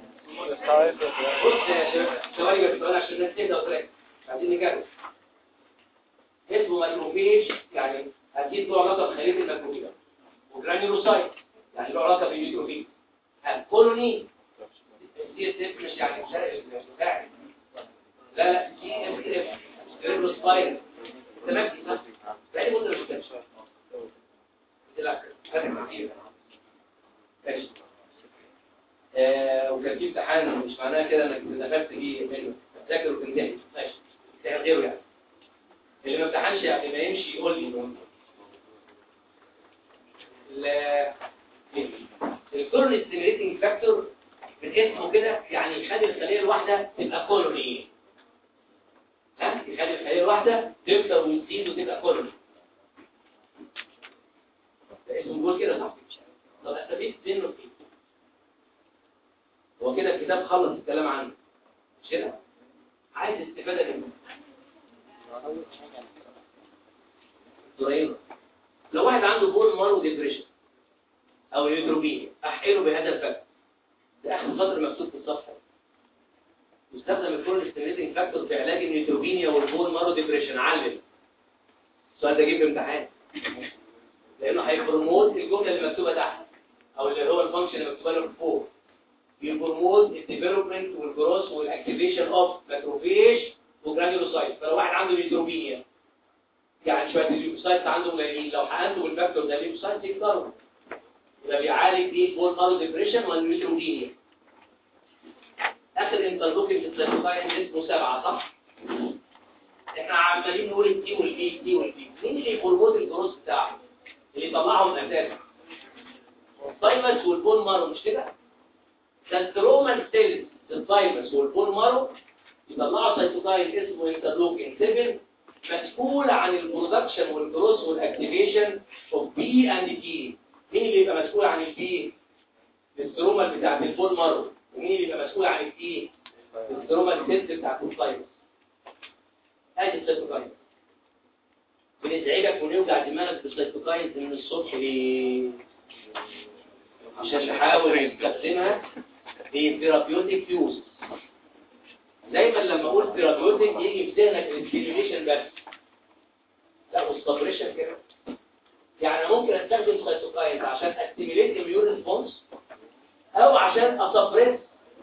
بص يا شباب ثواني بس ثواني عشان الناس تهدى وتركز عايزين نكمل اسمه ماكروفيج يعني اكيد له علاقه بخليه الماكروفيج وجرانيولوسايت يعني له علاقه بالنيوتروفيل الكولوني دي اس مش يعني مساعد لا لا دي اس اف جرانيولوسايت تمام كده يعني قلنا مش كده لا فرق كتير ماشي آه وكان في امتحان مش معناه كده انك دخلت فيه منه تذاكر وتنتهي ماشي امتحان غيره يعني اللي ما امتحنش يعني ما يمشي يقول لي انه الكولوني ستيميليتنج فاكتور من اسمه كده يعني يخلي الخليه الواحده تبقى كولوني ها يخلي الخليه الواحده تكتر وتزيد وتبقى كولوني ده اسمه بيقول كده صح طب استفيد منه في هو كده الكتاب خلص الكلام عنه مش كده عايز استفاده منه دكتورين لو واحد عنده بون مارو ديبريشن او يوتروبينيا احقنه بهذا الفاكتور ده اخر سطر مكتوب في الصفحه يستخدم الكورن ستيميليتنج فاكتور في علاج النيوتروبينيا والبون مارو ديبريشن علم السؤال ده جه في امتحان لانه هيبرموت الجمله اللي مكتوبه تحت او اللي هو الفانكشن اللي مكتوبه له فوق يبرموت الديفلوبمنت والجروث والاكتيفيشن اوف ماكروفيج وجرانيولوسايت فلو واحد عنده نيوتروبينيا يعني شويه الليوكوسايت عنده قليلين لو حقنته بالفاكتور ده الليوكوسايت يكتروا يبقى بيعالج دي بول مارو ديبريشن والنيوتروبينيا اخر انترلوكين في السيتوكاين اسمه سبعه صح؟ احنا عمالين نقول التي والبي التي والبي مين اللي يبرموت الجروث بتاعه؟ اللي يطلعهم اساسا الثايمس والبون مارو مش كده؟ الترومان سيلز الثايمس والبون مارو يطلعوا سيتوكاين اسمه انترلوكين 7 مسؤول عن البرودكشن والجروث والاكتيفيشن اوف بي اند تي مين اللي يبقى مسؤول عن البي الستروما بتاعت البون مارو ومين اللي يبقى مسؤول عن التي الستروما سيلز بتاعت الثايمس ادي السيتوكاين بنزعجك ونوجع دماغك بالسيتوكاين من الصبح ليه عشان نحاول نستخدمها في ثيرابيوتيك يوز دايما لما اقول ثيرابيوتيك يجي في ذهنك الستيميوليشن بس لا والسبريشن كده يعني ممكن استخدم سيتوكاين عشان استيميليت اميون ريسبونس او عشان اسبريس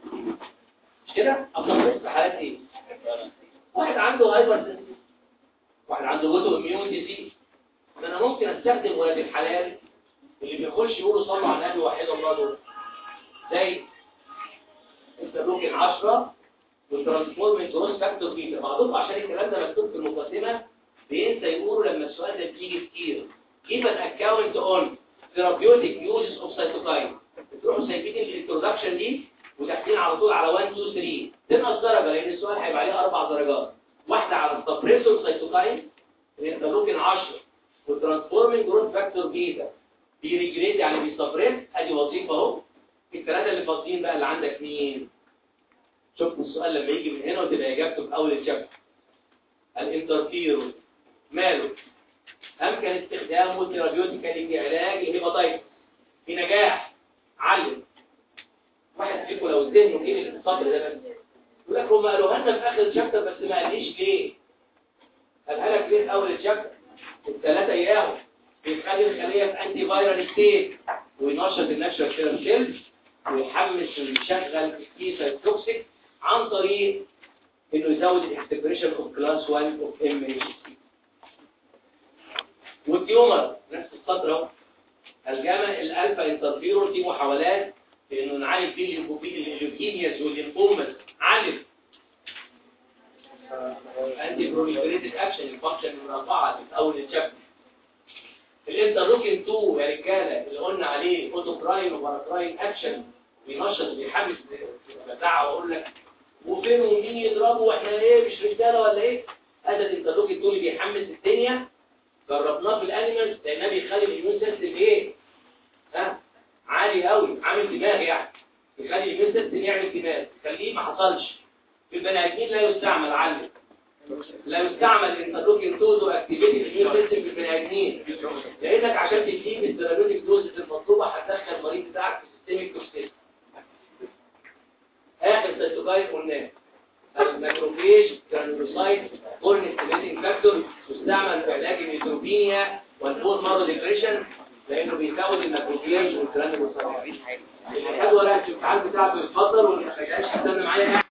مش كده اسبريس في حالات ايه واحد عنده هايبر واحد عنده جوتو اميون ديزيز انا ممكن استخدم ولاد الحلال اللي بيخش يقولوا صلوا على النبي وحيد الله دول زي انت ممكن 10 والترانسفورم جروس فاكتور بيتا بعضهم عشان الكلام ده مكتوب في المقدمه بينسى يقولوا لما السؤال ده بيجي كتير keep an account on therapeutic uses of cytokine بتروحوا سايبين الانترودكشن دي وداخلين على طول على 1 2 3 تنقص درجه لان السؤال هيبقى عليه اربع درجات واحده على السبريسور سيتوكاين الانترلوكين 10 والترانسفورمينج جروث فاكتور بيتا بيريجريت يعني بيسبريس ادي وظيفه اهو الثلاثه اللي فاضيين بقى اللي عندك مين شوف السؤال لما يجي من هنا وتبقى اجابته في اول الشابتر الانترفيرون ماله امكن استخدامه ثيرابيوتيكالي في علاج الهيباتايتس في نجاح علم واحد فيكم لو ذهنه كده الصبر ده بس يقول لك هم قالوها لنا في اخر الشابتر بس ما قاليش ليه قالها لك ليه في اول الشابتر الثلاثه اياهم بيخلي الخليه في انتي فايرال ستيت وينشط الناتشرال كيلر سيلز ويحمس ويشغل التي سايتوكسيك عن طريق انه يزود الاكسبريشن اوف كلاس 1 اوف ام اتش سي والتيومر نفس السطر اهو الجاما الالفا انترفيرون دي محاولات في انه نعالج فيه الليوكيمياز والليمفوماس عالج انتي بروليفريتد اكشن الفانكشن المرفعه في اول الشابتر الانترلوكين 2 يا رجاله اللي قلنا عليه اوتوكراين وباراكراين اكشن بينشط وبيحمس بتاعه واقول لك وفين ومين يضربوا واحنا ايه مش رجاله ولا ايه هذا الانترلوكين 2 اللي بيحمس الدنيا جربناه في الانيمالز لانه بيخلي الاميون سيستم ايه ها عالي قوي عامل دماغ يعني بيخلي الاميون سيستم يعمل دماغ يخليه ما حصلش في البني ادمين لا يستعمل علم لا يستعمل انترلوكين 2 تو اكتيفيتي الاميون سيستم في البني ادمين لانك عشان تجيب الثيرابيوتيك دوزز المطلوبه هتدخل المريض بتاعك في سيستميك السيتوكاين قلناه الماكروفيج جرانيولوسايت بورن ستيميتنج فاكتور يستعمل في علاج النيوتروبينيا والبون مارو ديبريشن لانه بيزود الماكروفيج والجرانيولوسايت الجدول الامتحان بتاعته يتفضل وما تخليهاش تستنى معايا